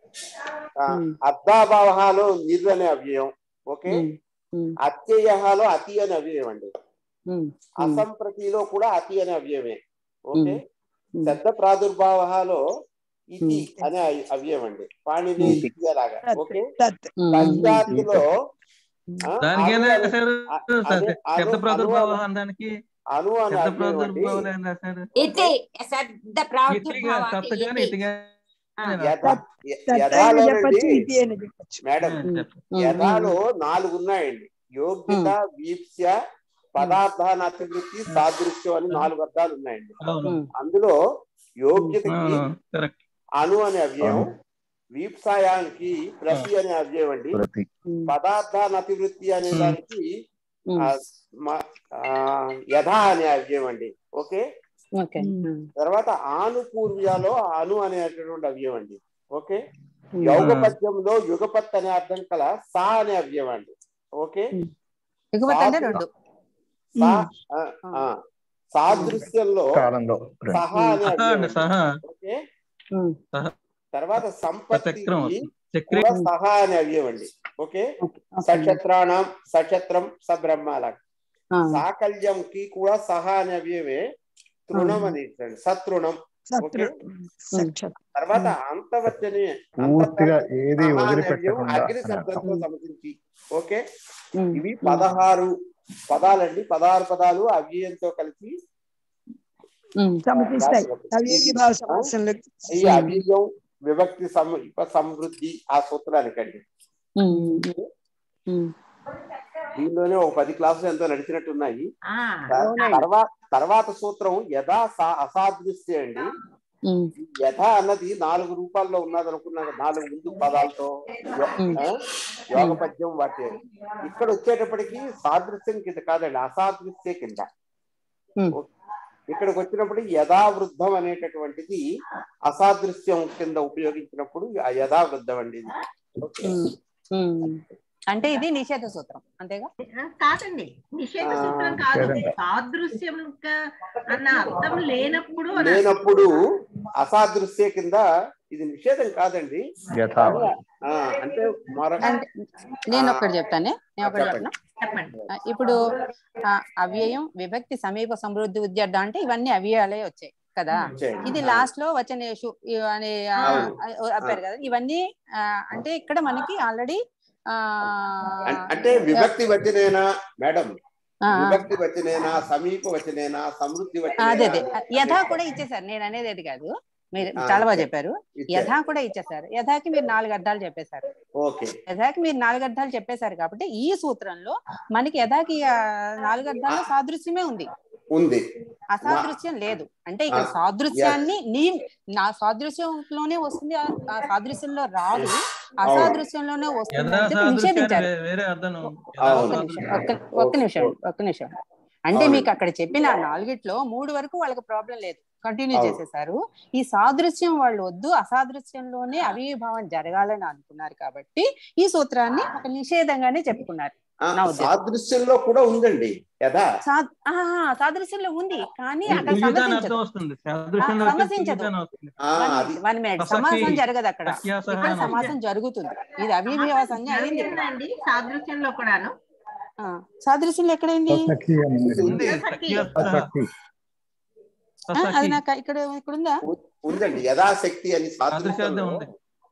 ఆ, ఉమ్. అద్దాభావహాలో నిర్ అనే అవ్యయం ఓకే ఉమ్, ఉమ్, అత్యయహాలో అతి అనే అవ్యయం అండి ఉమ్, ఉమ్, అసంప్రతిలో కూడా అతి అనే అవ్యయమే ఓకే ఉమ్. శబ్ద ప్రాదుర్భావహాలో ఇతి ఉమ్. అనే అవ్- అవ్యయం అండి పాణిని ఉమ్. ఇతి అలాగా తత్ ఓకే తత్ ఉమ్, పశ్చాత్తులో ఆ, దానికి ఏం అను అనే- రాశారు అ- అదే అను శబ్ద అను ప్రాదుర్భావం అనే- దానికి అను అనే శబ్ద అవ్యయం అండి ప్రాదుర్భావం ఏం రాశారు ఇది శబ్ద ఇతిగా ప్రాదుర్భావానికి తప్పగానే ఇది. ఇతిగా ఆ, యథా య- తత్ అయినా యథాలోనండి చెప్పచ్చు ఇది అని చెప్పచ్చు మేడం ఉమ్, ఉమ్, యథాలో నాలుగు ఉన్నాయండి యోగ్యత వీప్స్య పదార్థాన అతివృత్తి సాదృశ్యం అని నాలుగు అర్థాలు ఉన్నాయండి అవును ఉమ్, అందులో యోగ్యతకి అవును కరెక్ట్ అను అనే అవ్యయం అను. వీప్సాయానికి ప్రతి అనే అవ్యయం అండి ప్రతి ఉమ్, పదార్థాన అతివృత్తి అనే ఉమ్. దానికి ఉమ్, ఆ, మ- ఆ, యథా అనే అవ్యయం అండి ఓకే ఓకే ఉమ్, తర్వాత ఆనుపూర్వ్యాలో అను అనేటటువంటి అవ్యయం అండి ఓకే ఉమ్, యోగ పద్యంలో యుగపత్ అనే అర్థం కల సా అనే అవ్యయం అండి ఓకే ఎగుమతి అంటే సాధు- రెండు సా ఉమ్. ఆ, ఆ, సాదృశ్యంలో కాలంలో రెండు. సహా అనే సహా అవ్యయం అండి అండి. సహా ఓకే ఉమ్, తర్వాత సంపత్తికి ప్రతిక్రమం వస్తుంది. చక్రీ కూడా సహా అనే అవ్యయం అండి ఓకే ఓకే, ఓకే. సక్షత్రాణం సక్షత్రం సబ్రహ్మాల ఆ, సాకల్యంకి కూడా సహా అనే అవ్యయమే తృణం అని ఇచ్చండి సతృణం శత్రు సక్షత్ తర్వాత అంతవచ్చని పూర్తిగా ఏది సహా అనే అవ్యయం వదిలిపెట్టకుండా అగ్ని అని శబ్దంతో అర్థం. సమర్థించి ఓకే ఉమ్, ఇవి పదహారు పదాలండి పదహారు పదాలు అవ్యయంతో కలిసి ఉమ్, సమర్థిస్తాయి అవి ఈ భావ సమాసంలో ఈ అవ్యయం విభక్తి సమ సమృద్ధి ఆ సూత్రానికండి ఉమ్, ఉమ్, దీనిలోనే ఒక పది క్లాసులు ఎంతో నడిచినట్టున్నాయి ఆ, తర్వాత తర్వాత సూత్రం యథా సా- అసాదృశ్య అండి ఉమ్, ఈ యథ అన్నది నాలుగు రూపాల్లో ఉన్నది అనుకున్నాను నాలుగు ముందు పదాలతో యో- ఆ, యోగ పద్యం వాటి ఇక్కడ వచ్చేటప్పటికి సాదృశ్యం కింద కాదండి అసాదృశ్య కింద ఉమ్. ఇక్కడికి వచ్చినప్పుడు యథావృద్ధం అనేటటువంటిది అసాదృశ్యం కింద ఉపయోగించినప్పుడు ఆ యథావృద్ధం అండి ఇది. ఓకే. Um, um. అంటే ఇది నిషేధ సూత్రం అంతేగా ఆ, కాదండి నిషేధ ఆ, సూత్రం కాదు నిషేధం. సాదృశ్యం అన్న అర్థం లేనప్పుడు అని లేనప్పుడు అసాదృశ్య కింద ఇది నిషేధం కాదండి యథావత్ ఆ, అంటే మరొక అంటే నేను ఒక్కటి చెప్తానే నేను ఒకటి చెప్పండి. చెప్పనా చెప్పండి ఆ, ఇప్పుడు ఆ, అవ్యయం విభక్తి సమీప సమృద్ధి ఉద్యర్థ అంటే ఇవన్నీ అవ్యయాలే వచ్చాయి కదా చేయండి. ఇది ఆ, లాస్ట్ లో వచనేషు ఇ- అనే ఆ, అవును. ఆ, అప్పారు కదా ఇవన్నీ ఆ, అంటే ఇక్కడ మనకి ఆల్రెడీ అం- అంటే విభక్తి వచనేనా మేడం విభక్తి వచనేనా సమీప వచనేనా సమృద్ధి అదే అదే వచనేనా యథా కూడా ఇచ్చేసారు నేను అనేది అది కాదు మీరు ఆ, చాలా బాగా ఇచ్చే- చెప్పారు ఇచ్చారు. యథా కూడా ఇచ్చేసారు యథాకి మీరు నాలుగు అర్థాలు చెప్పేశారు ఓకే యథాకి మీరు నాలుగు అర్థాలు చెప్పేశారు కాబట్టి ఈ సూత్రంలో మనకి యథాకి ఆ, నాలుగు అర్థాల్లో సాదృశ్యమే ఉంది ఉంది అసాదృశ్యం లేదు అంటే ఇక్కడ ఆ, సాదృశ్యాన్ని నీ నా సాదృశ్యంలోనే వస్తుంది ఆ ఆ సాదృశ్యంలో రాదు అసాదృశ్యంలోనే వస్తుంది యథా అని చెప్పి సాదృశ్యాన్ని నిషేధించారు వే- వేరే అర్థం అవును. ఒక్క నిమిషం ఒక్క ఒక్క నిమిషం ఒక్క నిమిషం అంటే అవునండి. మీకు అక్కడ చెప్పిన నాలుగిట్లో మూడు వరకు వాళ్ళకి ప్రాబ్లం లేదు కంటిన్యూ అవును. చేసేసారు ఈ సాదృశ్యం వాళ్ళు వద్దు అసాదృశ్యంలోనే అవిభావం జరగాలని అనుకున్నారు కాబట్టి ఈ సూత్రాన్ని ఒక నిషేధంగానే చెప్పుకున్నారు ఆ, నా ఉద్దేశం. సాదృశ్యంలో కూడా ఉందండి యథా సా- ఆహా, సాదృశ్యంలో ఉంది కానీ అక్కడ తుల్యత అని సమసించదు అర్థం వస్తుంది సాదృశ్యంలో ఆ, వచ్చే సమసించదు. తుల్యత అని వస్తుంది ఆ, అది వన్ మినిట్ అసకి సమాసం జరగదు అక్కడ సఖ్యాసహ ఇక్కడ అని వస్తుంది. సమాసం జరుగుతుంది ఇది అవిభావ సంజ్ఞ అయింది ఇక్కడ జరిగిందండి సాదృశ్యంలో కూడాను ఆ, సాదృశ్యంలో ఎక్కడైంది సఖి అని ఉంది. ఉంది సఖి. సఖ్యాసహ. సఖి ఆ, అది సఖి. నాకు ఇక్కడ ఇక్కడ ఉందా ఉందండి యథాశక్తి అని సాదృశ్యార్థం సాదృశ్యంలో ఉంది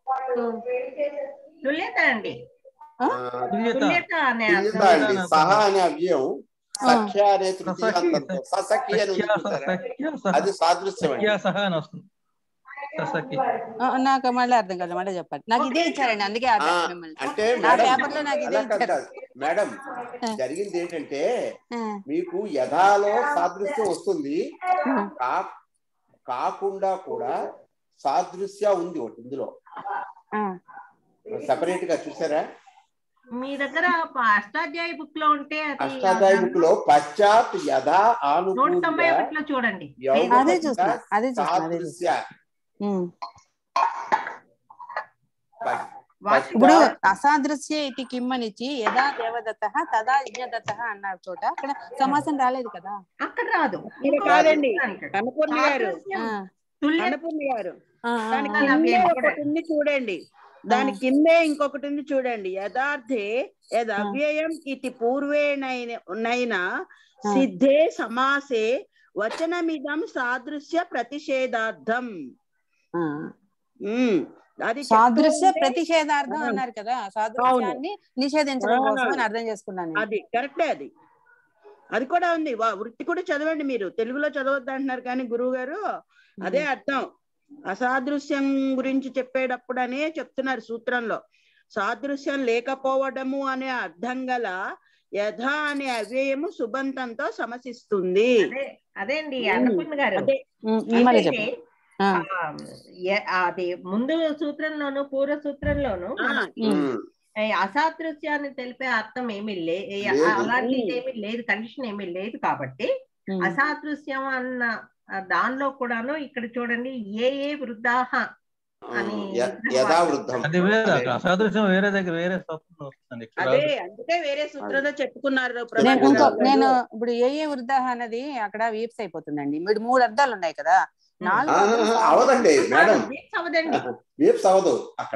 తుల్యత అండి ఆ, తుల్యత తుల్యత అనే తుల్యత అర్థం అండి సహా అనే అవ్యయం సఖ్య అనే తృతీయాంతంతో ససఖి అని ఉంది సఖ్యాసహ చూసారా సఖ్యాసహ అది సాదృశ్యం అండి సఖ్యాసహ అని వస్తుంది సఖి ఆ, నాకు మళ్ళీ అర్థం కాదు మళ్ళీ చెప్పండి నాకు ఇదే ఇచ్చారండి అందుకే ఆ, అర్థం మిమ్మల్ని అంటే నా మేడం పేపర్ లో నాకు ఇదే అలా కాదు ఇచ్చారు కాదు. మేడం ఆ. జరిగింది ఏంటంటే ఆ, మీకు యథాలో సాదృశ్యం వస్తుంది ఆ, కా కాకుండా కూడా సాదృశ్య ఉంది ఒకటి ఇందులో ఆ. సెపరేట్ గా చూసారా మీ దగ్గర అష్టాధ్యాయ బుక్ లో ఉంటే అది అష్టాధ్యాయ బుక్ లో పశ్చాత్ యథా నూట తొంభై ఆనుకూల్య ఒకటిలో చూడండి యౌవన అదే చూస్తున్నా అదే చూస్తున్నా అదే సాదృశ్య చూస్తున్నా ఉమ్. ప- ఇప్పుడు పశ్చాత్ అసాదృశ్య ఇది కిమ్మనిచ్చి యదా దేవదత్త తదా యజ్ఞదత్త అన్నారు చోట అక్కడ సమాసం రాలేదు కదా అక్కడ రాదు ఇక్కడ కాదండి అన్నపూర్ణ గారు ఆ, తుల్య అన్నపూర్ణ గారు ఆ, ఆ, దాని ఆ. కిందే ఒకటి ఉంది చూడండి దాని కిందే ఇంకొకటి ఉంది చూడండి యథార్థే యదవ్యయం ఇది పూర్వేణైన సిద్ధే సమాసే వచనమిదం సాదృశ్య ప్రతిషేధార్థం ఆ. ఉమ్, అది చెప్తూ సాదృశ్య ఉంటే ప్రతిషేధార్థం ఆ. అన్నారు కదా సాదృశ్యాన్ని నిషేధించడం ఆ. కోసం అని అర్థం చేసుకున్నాను నేను. అది కరెక్టే అది అది కూడా ఉంది వా- వృత్తి కూడా చదవండి మీరు తెలుగులో చదవద్దు అంటున్నారు కానీ గురువు గారు అదే అర్థం అసాదృశ్యం గురించి చెప్పేటప్పుడనే చెప్తున్నారు సూత్రంలో సాదృశ్యం లేకపోవడము అనే అర్థం గల యథ అనే అవ్యయము సుబంతంతో సమసిస్తుంది అదే అదే అండి ఉమ్. అన్నపూర్ణ గారు అదే ఉమ్, మళ్ళీ ఏంటంటే, చెప్పండి ఆ, ఆ, ఎ- అది ముందు సూత్రంలోను పూర్వ సూత్రంలోను ఆ, మనకి ఉమ్. ఈ అసాదృశ్యాన్ని తెలిపే అర్థం ఏమీ లే ఏ- లేదు. అలాంటిది ఉమ్. ఏమీ లేదు కండిషన్ ఏమీ లేదు కాబట్టి ఉమ్. అసాదృశ్యం అన్న ఆ, దానిలో కూడాను ఇక్కడ చూడండి ఏ ఏ వృద్ధాహ అని య- యథావృద్ధం అది వేరే అక్కడ అసాదృశ్యం వేరే దగ్గర వేరే స్వప్నంలో వస్తుంది ఇక్కడ అదే రాదు. అందుకే వేరే సూత్రంలో చెప్పుకున్నారు నేను ప్రభాకర్ ఇంకో రావు గారు. నేను ఇప్పుడు ఏ ఏ వృద్ధాహ అన్నది అక్కడ వీప్స్ అయిపోతుందండి మీరు మూడు అర్థాలు ఉన్నాయి కదా నాలుగు ఆ, అర్థాలు సాదృశ్యం. అవదండి మేడం వీక్స్ అవదండి వేప్స్ అవదు అక్కడ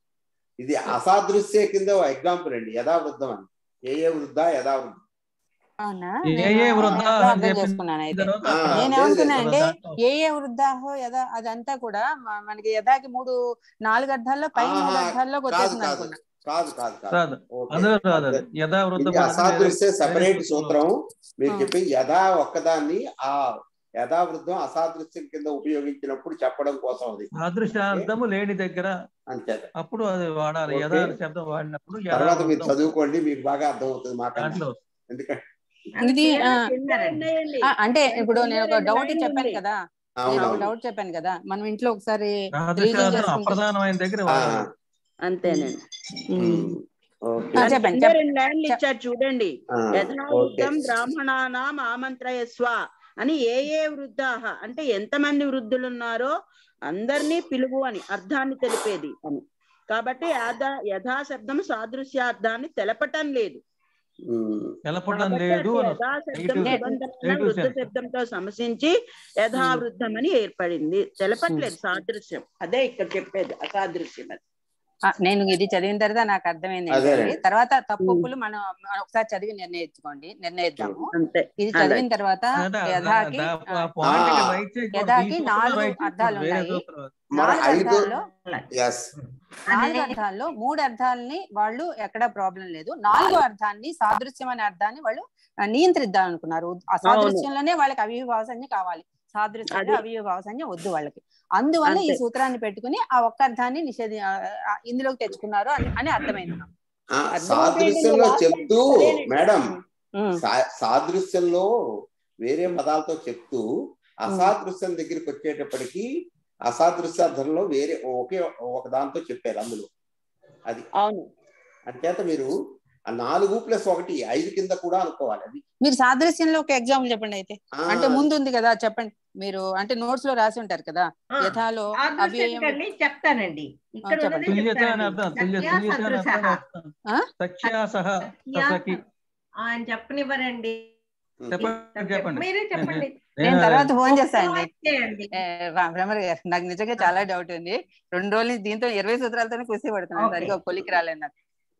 ఇది అసాదృశ్య కింద ఎగ్జాంపుల్ అండి యథావృద్ధం అని ఏ ఏ వృద్ధ యథావృద్ధం అవునా ఏ నేను ఏ వృద్ధ ఎక్కడో అని అర్థం చెప్పిన చేసుకున్నాను అయితే తర్వాత ఆ, అక్కడ నేను లేదు, ఏమనుకున్నానంటే దాంట్లో ఏ ఏ వృద్ధాహో యథా అదంతా కూడా మ- మనకి యథాకి మూడు నాలుగు అర్థాల్లో పై మూడు ఆహా, అర్థాల్లోకి కాదు వచ్చేసింది కాదు అనుకున్నా కాదు కాదు కాదు కాదు ఓకే. అందులో రాదు అది యథా వృద్ధ ఇది అసాదృశ్య సెపరేట్ వేరే సూత్రం మీరు ఆ. చెప్పి యథా ఒక్కదాన్ని ఆ యథావృద్ధం అసాదృశ్యం కింద ఉపయోగించినప్పుడు చెప్పడం కోసం అది సాదృశ్యార్థము లేని దగ్గర అంతే అప్పుడు అది వాడాలి ఓకే. యథా శబ్దం వాడినప్పుడు యథా తర్వాత మీరు వృద్ధం చదువుకోండి మీకు బాగా అర్థమవుతుంది మాకన్నా దాంట్లో ఎందుకంటే ఇది ఆ, తిన్నారండి ఉన్నాయండి. ఆ, అంటే ఇప్పుడు నేను ఒక రెండు డౌట్ లైన్లు చెప్పాను ఉంది. కదా నేను ఒక అవునవును డౌట్ చెప్పాను కదా మనం ఇంట్లో ఒకసారి రీడింగ్ సాదృశ్యార్థం చేసుకుంటే అప్రధానమైన దగ్గర ఆ, వాడాలి అంతేనండి ఉమ్. ఉమ్, ఓకే ఆ, దాని చెప్పండి కింద చెప్పండి రెండు లైన్లు చెప్- ఇచ్చారు చూడండి ఆ, ఓకే యథావృద్ధం బ్రాహ్మణానాం ఆమంత్రయస్వ అని ఏ ఏ వృద్ధాహ అంటే ఎంతమంది వృద్ధులు ఉన్నారో అందరినీ పిలువు అని అర్థాన్ని తెలిపేది అని కాబట్టి యథా యథా శబ్దం సాదృశ్యార్థాన్ని తెలపటం లేదు ఉమ్, తెలపడం కాబట్టి లేదు అది అని యథా శబ్దం Negative- సుబంధమైన negative వృద్ధ sense. శబ్దంతో సమసించి యథావృద్ధం అని ఏర్పడింది తెలపట్లేదు సాదృశ్యం అదే ఇక్కడ చెప్పేది అసాదృశ్యం అది ఆ, నేను ఇది చదివిన తర్వాత నాకు అర్థమైంది అదేనండి. ఏంటంటే తర్వాత తప్పులు మనం మనం ఒకసారి చదివి నిర్ణయించుకోండి నిర్ణయిద్దాము అంతే ఇది చదివిన తర్వాత అదే, యథాకి దా- ఆ, ఆ point కి ఆ. right చేయకూడదు. యథాకి ఈ సూత్రం నాలుగు right చేయకూడదు. అర్థాలు వేరే ఉన్నాయి. సూత్రం. మన నాలుగు ఐదు అర్థాల్లో ఎస్ నాలుగు అర్థాల్లో మూడు అర్థాలని వాళ్ళు ఎక్కడ ప్రాబ్లం లేదు నాలుగో అర్థాన్ని సాదృశ్యం అనే అర్థాన్ని వాళ్ళు ఆ, నియంత్రిద్దాం అనుకున్నారు ఆ సాదృశ్యంలోనే వాళ్ళకి అవిభావసంజ్ఞ కావాలి సాదృశ్యంలో అదే. అవిభావసంజ్ఞ వద్దు వాళ్ళకి అందువల్ల ఈ అంతే. సూత్రాన్ని పెట్టుకుని ఆ ఒక్క అర్థాన్ని నిషేధి ఆ, ఆ, ఇందులోకి తెచ్చుకున్నారు అని అని అర్థమైంది నాకు. ఆ, అర్థం సాదృశ్యంలో అవుతుంది. చెప్తూ అదేనండి. మేడం ఉమ్, సా- సాదృశ్యంలో వేరే పదాలతో చెప్తూ అసాదృశ్యం దగ్గరికి వచ్చేటప్పటికి అసాదృశ్యార్థంలో వేరే ఒకే ఒక దాంతో చెప్పారు అందులో అది అవును అంచేత మీరు ఆ నాలుగు ప్లస్ ఒకటి ఐదు కింద కూడా అనుకోవాలి అది మీరు సాదృశ్యంలో ఒక ఎగ్జాంపుల్ చెప్పండి అయితే ఆ, అంటే ముందు ఉంది కదా చెప్పండి మీరు అంటే నోట్స్ లో రాసి ఉంటారు కదా ఆ, యథాలో అవ్యయం సాదృశ్యంకండి చెప్తానండి ఇక్కడ చెప్పండి. ఉన్నదే తుల్యత అని చెప్తానండి. అర్థం తుల్య సత్యా తుల్యత అని సదృశః. అర్థం ఆ? సఖ్యా సహ యా సఖి ఆయన చెప్పనివ్వరండి చెప్పండి చెప్పండి మీరే చెప్పండి నేను తర్వాత ఫోన్ చేస్తానండి చేయండి ఏ, రా- భ్రమర్ గారు నాకు నిజంగా చాలా డౌట్ ఉంది రెండు రోజుల నుంచి దీంతో ఇరవై సూత్రాలతోనే కుస్తీ పడుతున్నాను Okay. సరిగా కొలికి రాలేదు నాకు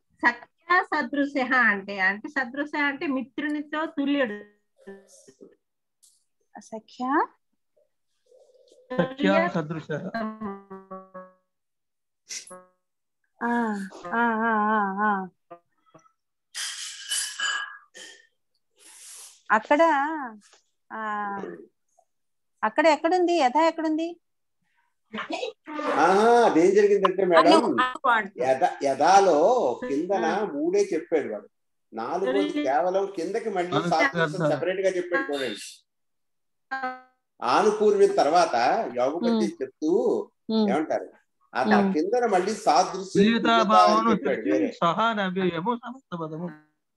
సఖ్యా సదృశ అంటే అంటే సదృశ అంటే మిత్రునితో తుల్యుడు సఖ్య సఖ్యా సదృశ ఆ, ఆ, ఆ, ఆ, ఆ. అక్కడ ఆ అక్కడ ఎక్కడుంది యథ ఎక్కడుంది ఆహా అదేం జరిగిందంటే అది మేడం ఒక point. యథ యథాలో కిందన మూడే చెప్పాడు వాడు నాలుగోది కేవలం కిందకి మళ్ళీ ఆ, సాదృశ్యం ఆ, సెపరేట్ గా చెప్పాడు చూడండి ఆనుపూర్వి తర్వాత యోగపతి చెప్తూ ఉమ్. ఏమంటారు ఆ ఉమ్. కిందన మళ్ళీ సాదృశ్యం తుల్యతాభావం తుల్యత అని చెప్పాడు వచ్చి వేరే సహా అని అవ్యయము సమస్త పదము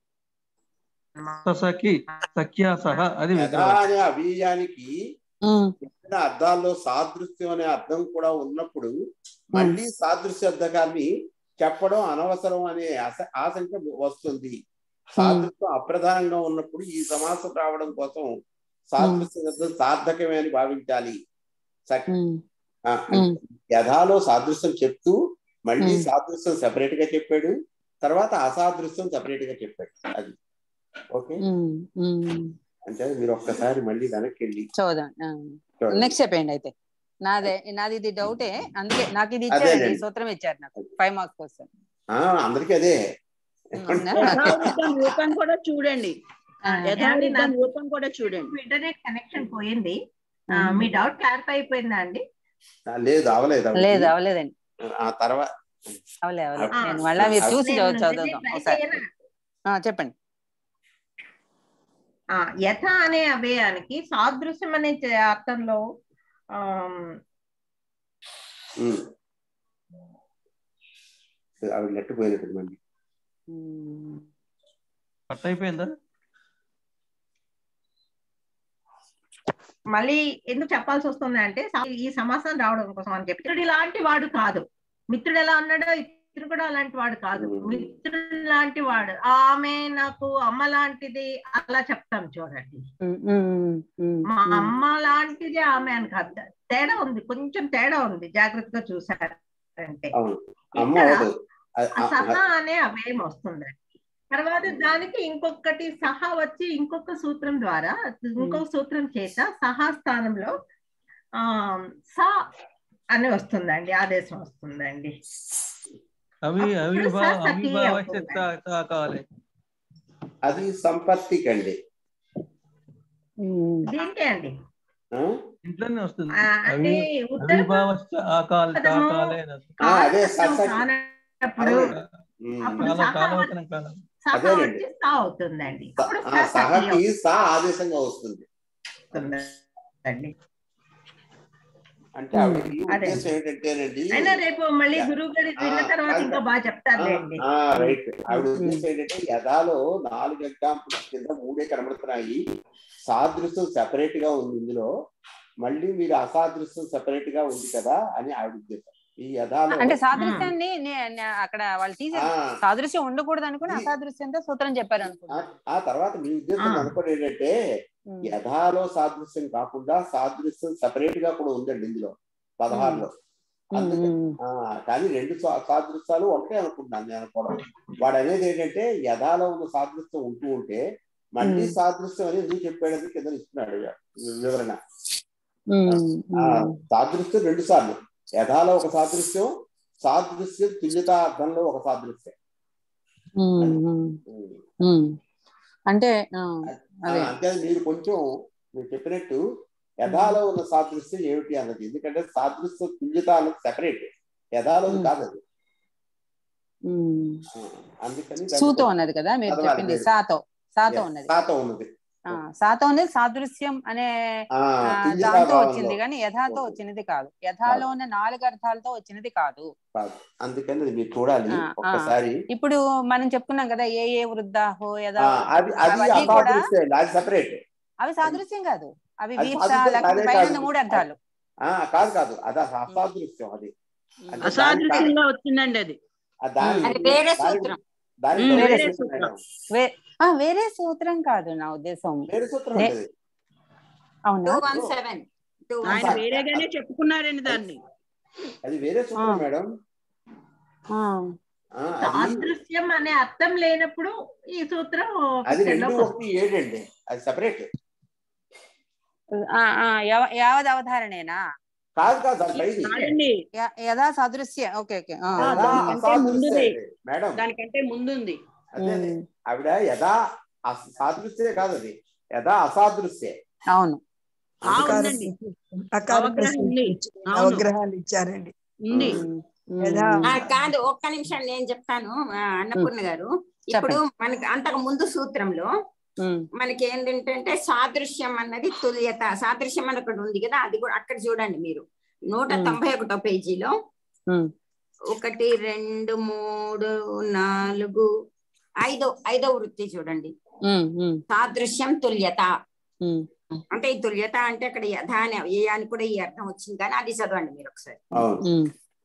సఖి సఖ్యా సహ అది యథా విగ్రహం అనే అవ్యయానికి ఉమ్, చెప్పిన అర్థాల్లో సాదృశ్యం అనే అర్థం కూడా ఉన్నప్పుడు మళ్ళీ సాదృశ్య అర్థకాన్ని చెప్పడం అనవసరం అనే ఆశ- ఆశంక వస్తుంది సాదృశ్యం అప్రధానంగా ఉన్నప్పుడు ఈ సమాసం రావడం కోసం సాదృశ్య శబ్దం సార్థకమే అని భావించాలి సక్- ఉమ్, ఆ, ఉమ్, యథాలో సాదృశ్యం చెప్తూ మళ్ళీ Hmm. సాదృశ్యం సెపరేట్ గా చెప్పాడు తర్వాత అసాదృశ్యం సెపరేట్ గా చెప్పాడు అది ఓకే ఉమ్, ఉమ్. అంటే మీరు ఒక్కసారి మళ్ళీ వెనక్కి వెళ్ళి చూద్దాం చూడండి. నెక్స్ట్ చెప్పండి అయితే నాదే నాది ఇది డౌటే అందుకే నాకు ఇది అదే ఇచ్చారండి ఈ అండి. సూత్రం ఇచ్చారు నాకు ఫైవ్ మార్క్స్ కోసం ఆ అందరికీ అదే యథావృతం రూపం కూడా చూడండి యథావృతం రూపం కూడా చూడండి ఇంటర్నెట్ కనెక్షన్ పోయింది ఆ, మీ డౌట్ క్లారిఫై అయిపోయిందా అండి ఆ, లేదు అవలేదు అవలేదు. లేదు అవలేదండి ఆ తర్వాత అవలే అవలేదు ఆ, నేను మళ్ళా మీరు ఆ, చూసి నేను చదువు- చదువుదాం try ఒకసారి చేయనా? ఆ, చెప్పండి ఆ, యథ అనే అభయానికి సాదృశ్యం అనే చ- అర్థంలో ఆమ్, ఉమ్. ఆవిడ నెట్ పోయినట్టు మళ్ళీ ఉమ్, కట్ అయిపోయిందా మళ్ళీ ఎందుకు చెప్పాల్సి వస్తుంది అంటే సా- ఈ సమాసం రావడం కోసం అని చెప్పి మిత్రుడు ఇలాంటి వాడు కాదు మిత్రుడు ఎలా ఉన్నాడో ఇతను కూడా అలాంటి వాడు కాదు మిత్రుడు లాంటి వాడు ఆమె నాకు అమ్మ లాంటిది అలా చెప్తాం చూడండి ఉమ్, ఉమ్, ఉమ్, మా ఉమ్. అమ్మ లాంటిది ఆమె అని కాదు తేడా ఉంది కొంచెం తేడా ఉంది జాగ్రత్తగా చూసారంటే అవును అమ్మ ఇక్కడ అవదు ఆ- ఆ ఆ- సహా అనే అభయం వస్తుందండి తర్వాత దానికి ఇంకొకటి సహా వచ్చి ఇంకొక సూత్రం ద్వారా ఇంకొక సూత్రం చేత సహా స్థానంలో ఆ సా అని వస్తుందండి ఆదేశం వస్తుందండి అవి అప్పుడు అవిభావ స సఖి అవిభావ అవుతుంది. కాలే అది సంపత్తి కండి ఉమ్, దీంటే అండి ఆ? ఇంట్లోనే వస్తుంది ఆ, అంటే అవి ఉత్తర అవిభావశ్చ ఆకాల పదము కాకాలే అని అర్థం. ఆ, అదే కారణం ససఖి. కానప్పుడు ఉమ్. అప్పుడు కాలం సహా కాలవచనం కాలం సహా అదేనండి. వచ్చి సా అవుతుందండి అప్పుడు ఆ స సఖి సహకి సా ఆదేశంగా వస్తుంది అవుతుందండి అంటే ఆవిడకి అదే. ఉద్దేశం ఏంటంటేనండి అయినా రేపు మళ్ళీ యా. గురువు గారి ఆ, విన్న తర్వాత కాదు. ఇంకా బాగా చెప్తారులేండి ఆ రైట్ ఆవిడ ఉమ్. ఉద్దేశం ఏంటంటే యథాలో నాలుగు ఎగ్జాంపుల్స్ కింద మూడే కనబడుతున్నాయి సాదృశ్యం సెపరేట్ గా ఉంది ఇందులో మళ్ళీ మీరు అసాదృశ్యం సెపరేట్ గా ఉంది కదా అని ఆవిడ ఉద్దేశం ఈ యథాలో అంటే సాదృశ్యాన్ని నే- నే- అక్కడ వాళ్ళు ఆ, తీసేసి సాదృశ్యం ఉండకూడదు అనుకుని ఈ- అసాదృశ్యంతో సూత్రం చెప్పారు ఆ- అనుకున్నా ఆ తర్వాత మీ ఉద్దేశం ఆ. అనుకోండి ఏంటంటే ఉమ్, యథాలో సాదృశ్యం కాకుండా సాదృశ్యం సెపరేట్ గా కూడా ఉందండి ఇందులో పదహారులో ఉమ్, అందుకే ఉమ్, ఆ, కానీ రెండు సా- సాదృశ్యాలు ఒకటే అనుకుంటున్నాను నేను అనుకోవడం వాడు అనేది ఏంటంటే యథాలో ఉన్న సాదృశ్యం ఉంటూ ఉంటే మళ్ళీ ఉమ్. సాదృశ్యం అని ఎందుకు చెప్పాడని కింద ఇస్తున్నాడు ఇక వివరణ ఉమ్, ఆ ఉమ్, సాదృశ్యం రెండు సార్లు యథాలో ఒక సాదృశ్యం సాదృశ్యం తుల్యతా అర్థంలో ఒక సాదృశ్యం ఉమ్, ఉమ్, ఉమ్. అంటే ఆ, ఆ, అదే అంతే మీరు కొంచెం మీరు చెప్పినట్టు యథాలో ఉన్న సాదృశ్యం ఏమిటి అన్నది ఎందుకంటే సాదృశ్యం తుల్యత అన్నది సెపరేట్ యథాలో ఉమ్. కాదు అది ఉమ్. ఆ, అందుకని దాన్ని సూతో కొంచెం ఉన్నది కదా మీరు చదవాలి చెప్పింది మీరు. సాతో సాతో Yes, ఉన్నది సాతో ఉన్నది ఆ, సాతో ఉన్నది సాదృశ్యం అనే ఆ, ఆ, తుల్యతా దాంతో భావంలో వచ్చింది కానీ యథాతో వచ్చినది కాదు యథాలో ఉన్న నాలుగు అర్థాలతో వచ్చినది కాదు కాదు. అందుకని అది మీరు చూడాలి ఆ, ఆ. ఒక్కసారి ఇప్పుడు మనం చెప్పుకున్నాం కదా ఏ ఏ వృద్ధాహో యథా ఆ, అది అది అవన్నీ కూడా అసాదృశ్యం అది సెపరేట్ అవి సాదృశ్యం కాదు అవి అది వీర్ష సాదృశ్యం లేకపోతే కాదే పైన కాదు. మూడు అర్థాలు ఆ కాదు కాదు అది అస- అసాదృశ్యం అది అంటే దాని అసాదృశ్యంగా వచ్చిందండి అది ఆ దాని అది వేరే దాని- సూత్రం దాని ఉమ్, వేరే వేరే సూత్రం సూత్రం. మేడం. వే- ఆ, వేరే సూత్రం కాదు నా ఉద్దేశం వేరే సూత్రం నే- ఉంటుంది అవునా two one seven two one ఆయన అసలు- వేరేగానే చెప్పుకున్నారండి దాన్ని అది వేరే సూత్రం ఆ. మేడం ఆ, ఆ, అది సాదృశ్యం అనే అర్థం లేనప్పుడు ఈ సూత్రం అది రెండు చెల్లోకి ఒకటి ఏడు అండి అది సెపరేట్ ఆ, ఆ, యవ- యావద్ అవధారణేనా కాదు కాదు అది పైది కాదండి య- యథా సాదృశ్య ఓకే ఓకే ఆ, ఆ, యథా దానికంటే అసాదృశ్యం ముందుది. అండి. మేడం దానికంటే ముందుంది అదే అదే. ఉమ్, ఆవిడ యథా అస- సాదృశ్యే కాదు అది యథా అసాదృశ్యే అవును ఆ అకార ఉందండి ప్రశ్న- అకార అవగ్రహం ప్రశ్న ఉంది. ఇచ్చి- అవును. అవగ్రహాలు ఇచ్చారండి ఉంది ఉమ్, ఉమ్, యథా ఆ, కాదు ఒక్క నిమిషం నేను చెప్తాను ఆ, అన్నపూర్ణ గారు ఇప్పుడు మనకి అంతకు ముందు సూత్రంలో ఉమ్, మనకి ఏంటంటే సాదృశ్యం అన్నది తుల్యత సాదృశ్యం అని ఒకటి ఉంది కదా అది కూడా అక్కడ చూడండి మీరు నూట మ్మ్. తొంభై ఒకటో పేజీలో ఉమ్, ఒకటి రెండు మూడు నాలుగు ఐదో ఐదో వృత్తి చూడండి ఉమ్, ఉమ్, సాదృశ్యం తుల్యత ఉమ్. అంటే ఈ తుల్యత అంటే అక్కడ యథ అని ఏ అని కూడా ఈ అర్థం వచ్చింది కానీ అది చదవండి మీరు ఒకసారి అవును ఉమ్.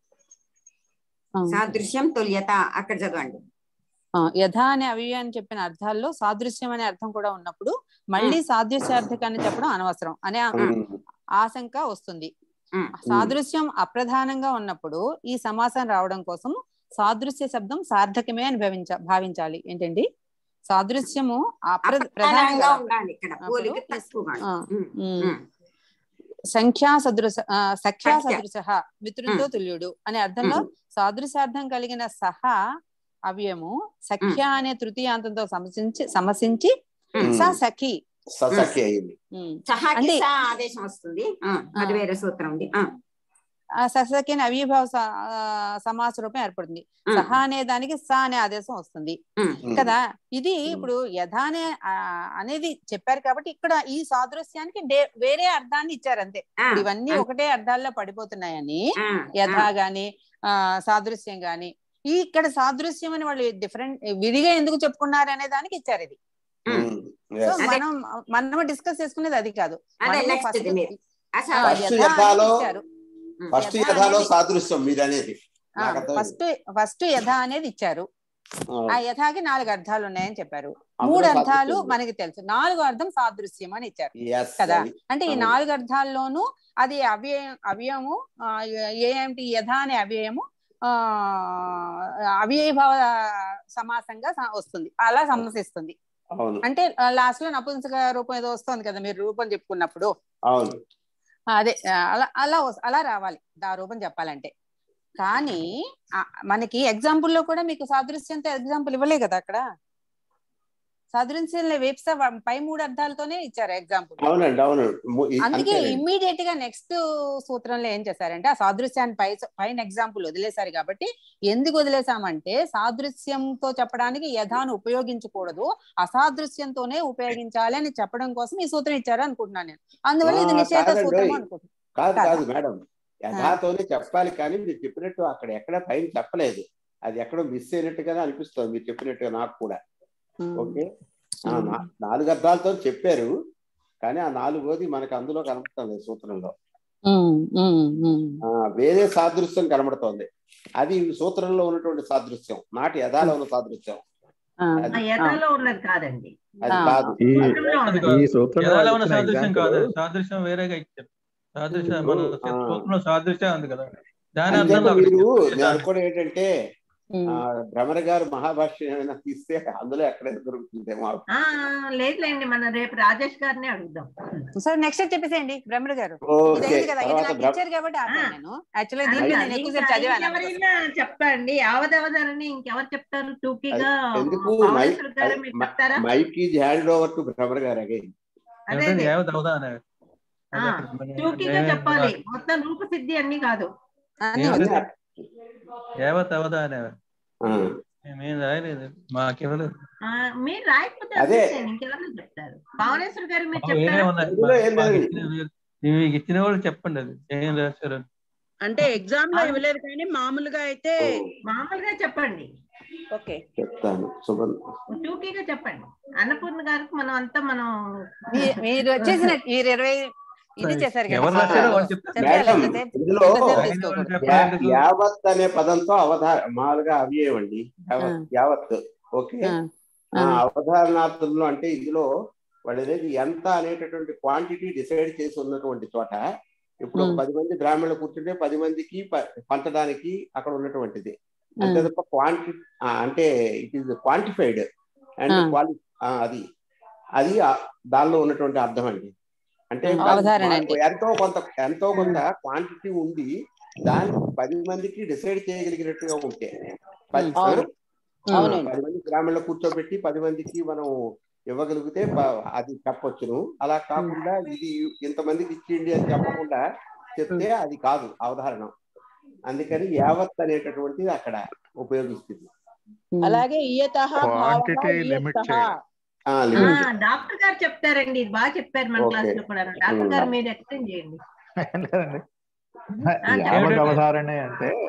ఆ, సాదృశ్యం తుల్యత అక్కడ చదవండి ఆ, యథ అనే అవ్యయం అని చెప్పిన అర్థాల్లో సాదృశ్యం అనే అర్థం కూడా ఉన్నప్పుడు మళ్ళీ సాదృశ్యార్థకాన్ని చెప్పడం అనవసరం అనే ఆ- ఉమ్, ఆశంక వస్తుంది ఉమ్. సాదృశ్యం అప్రధానంగా ఉన్నప్పుడు ఈ సమాసం రావడం కోసం సాదృశ్య శబ్దం సార్థకమే అని భావించ భావించాలి ఏంటండి సాదృశ్యము అప్ర అప్రధానంగా ప్రధానంగా ఉండాలి ఇక్కడ పోలిక అప్పుడు ఈ- తక్కువగా ఆ, ఉమ్, ఉమ్, ఉమ్, సంఖ్యా సదృశ ఆ, సఖ్యా సఖ్య. సదృశ మిత్రుడితో తుల్యుడు అనే అర్థంలో సాదృశార్థం కలిగిన సహా అవ్యయము సఖ్య అనే తృతీయాంతంతో సమసించి సమసించి ఉమ్. స సఖి ససఖి అయింది ఉమ్. సహాకి అంటే- సా ఆదేశం వస్తుంది ఆ, అది ఆ. వేరే సూత్రం ఉంది ఆ, ఆ ససకి అని అవిభావ స- ఆ, సమాస రూపం ఏర్పడుతుంది ఉమ్, సహా అనే దానికి స అనే ఆదేశం వస్తుంది ఉమ్, ఉమ్, కదా ఇది ఉమ్. ఇప్పుడు యథ అనే ఆ, అనేది చెప్పారు కాబట్టి ఇక్కడ ఈ సాదృశ్యానికి డే- వేరే అర్థాన్ని ఇచ్చారు అంతే ఆ, ఇప్పుడు ఇవన్నీ ఆ, ఒకటే అర్థాల్లో పడిపోతున్నాయని ఆ, యథ ఆ, గాని ఆ సాదృశ్యం గాని ఈ ఇక్కడ సాదృశ్యం అని వాళ్ళు డిఫరెంట్ విడిగా ఎందుకు చెప్పుకున్నారు అనే దానికి ఇచ్చారు ఇది ఉమ్, సో yes. అదే. మనం మనం డిస్కస్ చేసుకునేది అది కాదు అదే మనము నెక్స్ట్ first- ఇది మీరు ఆ, అసలు First యథ అని యథాలో ఇచ్చారు ఫస్ట్ యథ యథాలో అనేది- సాదృశ్యం మీరు అనేది నాకు అర్థమైంది. ఫస్ట్ ఫస్ట్ యథ అనేది ఇచ్చారు ఆ, ఆ యథాకి నాలుగు అర్థాలు ఉన్నాయని చెప్పారు అందులో మూడు అర్థాలు సాదృశ్యం ఉంది. మనకి తెలుసు నాలుగో అర్థం సాదృశ్యం అని ఇచ్చారు Yes, కదా అది. అంటే ఈ అవును. నాలుగు అర్థాల్లోనూ అది అవ్యయం అవ్యయము ఆ, ఏమిటి యథ అనే అవ్యయము ఆ అవ్యయభావ సమాసంగా స- వస్తుంది అలా సమసిస్తుంది అవును అంటే లాస్ట్ లో నపుంసక రూపం ఏదో వస్తుంది కదా మీరు రూపం చెప్పుకున్నప్పుడు అవును ఆ, అదే ఆ, అలా అలా వస్- అలా రావాలి ఆ రూపం చెప్పాలంటే కానీ ఆ, మనకి ఎగ్జాంపుల్ లో కూడా మీకు సాదృశ్యంతో ఎగ్జాంపుల్ ఇవ్వలే కదా అక్కడ సాదృశ్యం వేప్స పై మూడు అర్థాలతోనే ఇచ్చారు ఎగ్జాంపుల్ అవునండి అవును ము- ఈ- అందుకే అంతేనండి. ఇమ్మీడియట్ గా నెక్స్ట్ సూత్రంలో ఏం చేశారంటే ఆ సాదృశ్యాన్ని పై పైన ఎగ్జాంపుల్ వదిలేశారు కాబట్టి ఎందుకు వదిలేసామంటే సాదృశ్యంతో చెప్పడానికి యథాను ఉపయోగించకూడదు అసాదృశ్యంతోనే ఉపయోగించాలి అని చెప్పడం కోసం ఈ సూత్రం ఇచ్చారు అనుకుంటున్నాను నేను అందువల్ల ఇది ఆ, నిషేధ కాదండి. సూత్రం అనుకుంటున్నాను కాదు కాదా? కాదు మేడం యథాతోనే చెప్పాలి కానీ మీరు చెప్పినట్టు అక్కడ ఎక్కడ పైన చెప్పలేదు అది ఎక్కడో మిస్ అయినట్టుగానే అనిపిస్తుంది మీరు చెప్పినట్టుగా నాకు కూడా ఓకే ఆ, ఉమ్. నా- నాలుగు అర్థాలతో చెప్పారు కానీ ఆ నాలుగోది మనకు అందులో కనబడుతుంది సూత్రంలో ఉమ్, ఉమ్, ఉమ్. ఆ, వేరే సాదృశ్యం కనబడుతోంది అది సూత్రంలో ఉన్నటువంటి సాదృశ్యం నాటి యథాలో ఉన్న సాదృశ్యం ఆ, ఆ యథాలో ఉన్నది కాదండి అది ఆ. కాదు ఈ సూత్రంలో ఉన్నది ఈ సూత్రంలో యథాలో వాళ్ళు ఉన్న ఇచ్చిన సాదృశ్యం example కాదు సాదృశ్యం వేరేగా ఇచ్చారు సాదృశ్యం మన ఆ. సూత్రంలో సాదృశ్యం ఉంది కదా దాని అంతే అర్థంలో అక్కడ మీరు ఇచ్చారు. నేను అనుకోవడం ఏంటంటే ఉమ్. ఆ, భ్రమర గారు మహాభాష్యం ఏమైనా తీస్తే అందులో ఎక్కడైనా దొరుకుతుందేమో ఆ లేదులేండి మనం రేపు రాజేష్ గారిని అడుగుదాం సరే నెక్స్ట్ చెప్పేసేయండి బ్రహ్మడు గారు ఇది ఓకే అయింది కదా ఇది తర్వాత నాకు భ్రమ- ఇచ్చారు కాబట్టి ఆపాను ఆ. నేను యాక్చువల్లీ దీంట్లో ఇంకా- నేను ఎక్కువసేపు ఇంకా- చదివాను ఇంకెవరైనా చెప్తాండి ఆవదవదారని ఇంకెవరు చెప్తారు టూకీగా ఎందుకు భావనేశ్వర్ మై- గారు మీరు మై- చెప్తారా mike is hand over to Bhramar గారు అగైన్ అదే ఏమిటండి? అదే యావత్ అవదా అనే ఆ, టూకీగా చెప్పాలి మొత్తం రూపసిద్ధి అన్ని కాదు అన్ని ఏమిటి? వద్దు. యావత్ అవదా అనే మేము రాయలేదు మాకెవరు ఆ, మీరు రాయకపోతే అదే. వదిలేసేయండి, ఇంకెవరు చెప్తారు భావనేశ్వర్ గారు మీరు వేరే చెప్తారా ఉన్నాయి ఇందులో ఏం మాకు లేదు. ఇచ్చిన- మీకు ఇచ్చిన వాళ్ళు చెప్పండి అది ఏం రాశారు అని. అంటే ఎగ్జామ్ లో ఇవ్వలేదు కానీ మామూలుగా అయితే మామూలుగా చెప్పండి ఓకే చెప్తాను సుమన్ టూకీగా చెప్పండి అన్నపూర్ణ గారికి మనం అంతా మనం మీ- మీరు వచ్చేసిన మీరు ఇరవై ఇది చేశారు కదా ఎవరు రాశారో వాళ్ళు చెప్తారు చెప్పాలి మేడం ఎంతసేపు ఇందులో ఎంతసేపు ఆయన తీసుకోకూడదు. ఎవరు చెప్పలేదు. యా- యావత్ అనే పదంతో అవధార మామూలుగా అవ్యేవండి యావత్ యావత్ ఓకే ఆ, ఆ, అవధారణార్థంలో అంటే ఇందులో వాళ్ళు అనేది ఎంత అనేటటువంటి క్వాంటిటీ డిసైడ్ చేసి ఉన్నటువంటి చోట ఇప్పుడు ఒక మ్. పది మంది బ్రాహ్మణులు కూర్చుంటే పది మందికి ప- పంచడానికి అక్కడ ఉన్నటువంటిది అంతే మ్. తప్ప క్వాంటి అంటే ఇట్ ఈస్ క్వాంటిఫైడ్ అండ్ ఆ. క్వాలి అది అది ఆ- దానిలో ఉన్నటువంటి అర్థం అండి అంటే మ్, పది- అవధారణ మాకు అంటే. ఎంతో కొంత ఎంతో కొంత క్వాంటిటీ ఉంది దాన్ని పది మందికి డిసైడ్ చేయగలిగినట్టుగా ఉంటే పది మ్, అవును. ఆ, అవునండి. పది మంది గ్రామంలో కూర్చోబెట్టి పది మందికి మనం ఇవ్వగలిగితే ప- అది చెప్పొచ్చును అలా కాకుండా ఇది ఇంతమందికి ఇచ్చిండి అని చెప్పకుండా చెప్తే అది కాదు అవధారణం అందుకని యావత్ అనేటటువంటిది అక్కడ ఉపయోగిస్తుంది ఉమ్. అలాగే ఇయత Quantity limit చేయాలి. ఆ, ఆ, limit. డాక్టర్ గారు చెప్తారండి ఇది బాగా చెప్పారు మన ఓకే. క్లాస్ లో కూడా డాక్టర్ ఉమ్. గారు మీరు ఎక్స్ప్లెయిన్ చేయండి లేదండి ఆ, యావత్ అవధారణ అంటే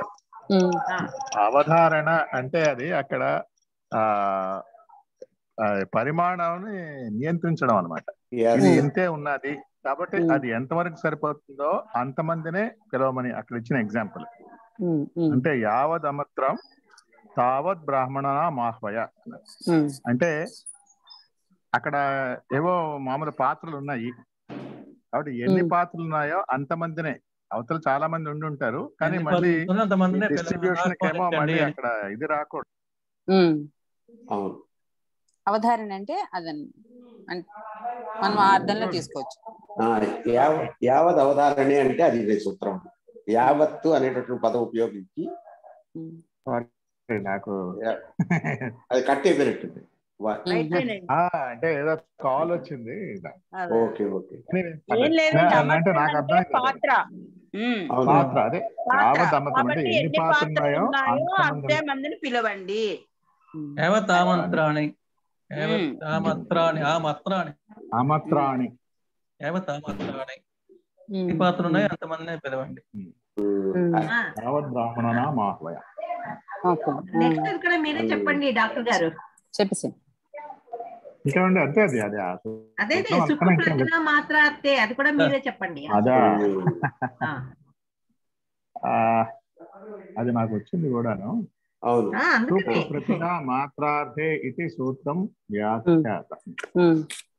ఉమ్, అవధారణ అంటే అది అక్కడ ఆ ఆ పరిమాణాన్ని నియంత్రించడం అనమాట Yes. ఇది ఇంతే ఉన్నది కాబట్టి Hmm. అది ఎంతవరకు సరిపోతుందో అంతమందినే పిలవమని అక్కడ ఇచ్చిన ఎగ్జాంపుల్ ఉమ్, ఉమ్, అంటే యావద్ అమత్రం తావత్ బ్రాహ్మణ మాహ్వయ ఉమ్, అంటే అక్కడ ఏవో మామూలు పాత్రలు ఉన్నాయి కాబట్టి ఎన్ని Hmm. పాత్రలు ఉన్నాయో అంతమందినే అవతల చాలా మంది ఉండి ఉంటారు కానీ ఎన్ని మళ్ళీ పద్ధతులు అంతమందినే పిల్లలు డిస్ట్రిబ్యూషన్ ఏమో ఆహ్వానించండి మళ్ళీ అని. అక్కడ ఇది రాకూడదు ఉమ్. అవును అవధారణ అంటే అదన్ అన్- మనం ఆ అర్థంలో తీసుకోవచ్చు ఆ, యావ- యావద్ అవధారణి అంటే అది ఇదే సూత్రం యావత్తు అనేటటువంటి పదం ఉపయోగించి ఉమ్, నాకు అది కట్ అయిపోయినట్టుంది వా- అయితేనే ఆ, అంటే ఏదో కాల్ వచ్చింది అదే. ఓకే ఓకే ఏం లేదండి అంటే అమర్చడం నాకు అంటే అర్థమైంది పాత్ర ఉమ్, అవును పాత్ర అదే పాత్ర యావత్ అమ్మతం అంటే కాబట్టి ఎన్ని ఎన్ని పాత్రలు పాత్రలు ఉన్నాయో ఉన్నాయో అంతమంది అంతే మందిని పిలవండి ఉమ్, యావత్ ఆమంత్రాణి యావత్ ఉమ్. ఆమత్రాణి ఆమత్రాణి అమత్రాణి యావత్ ఆమత్రాణి ఉమ్, ఎన్ని పాత్రలు ఉన్నాయో అంతమందినే పిలవండి ఉమ్, ఆ, యావత్ బ్రాహ్మణ మాహ్వయ ఓకే నెక్స్ట్ ఇక్కడ మీరే చెప్పండి డాక్టర్ గారు చెప్పేసి ఇంకా ఉండే అంతే అది అదే ఆ అదే సూత్రం సుఖ అర్థమే ఇంకా ప్రజ్ఞ మాత్ర అత్తే అది కూడా మీరే చెప్పండి అదా ఆ, ఆ, అది నాకు వచ్చింది కూడాను అవును ఆ, అందుకనే ప్రతిగా మాత్రార్థే ఇది సూత్రం వ్యాఖ్యాత ఉమ్,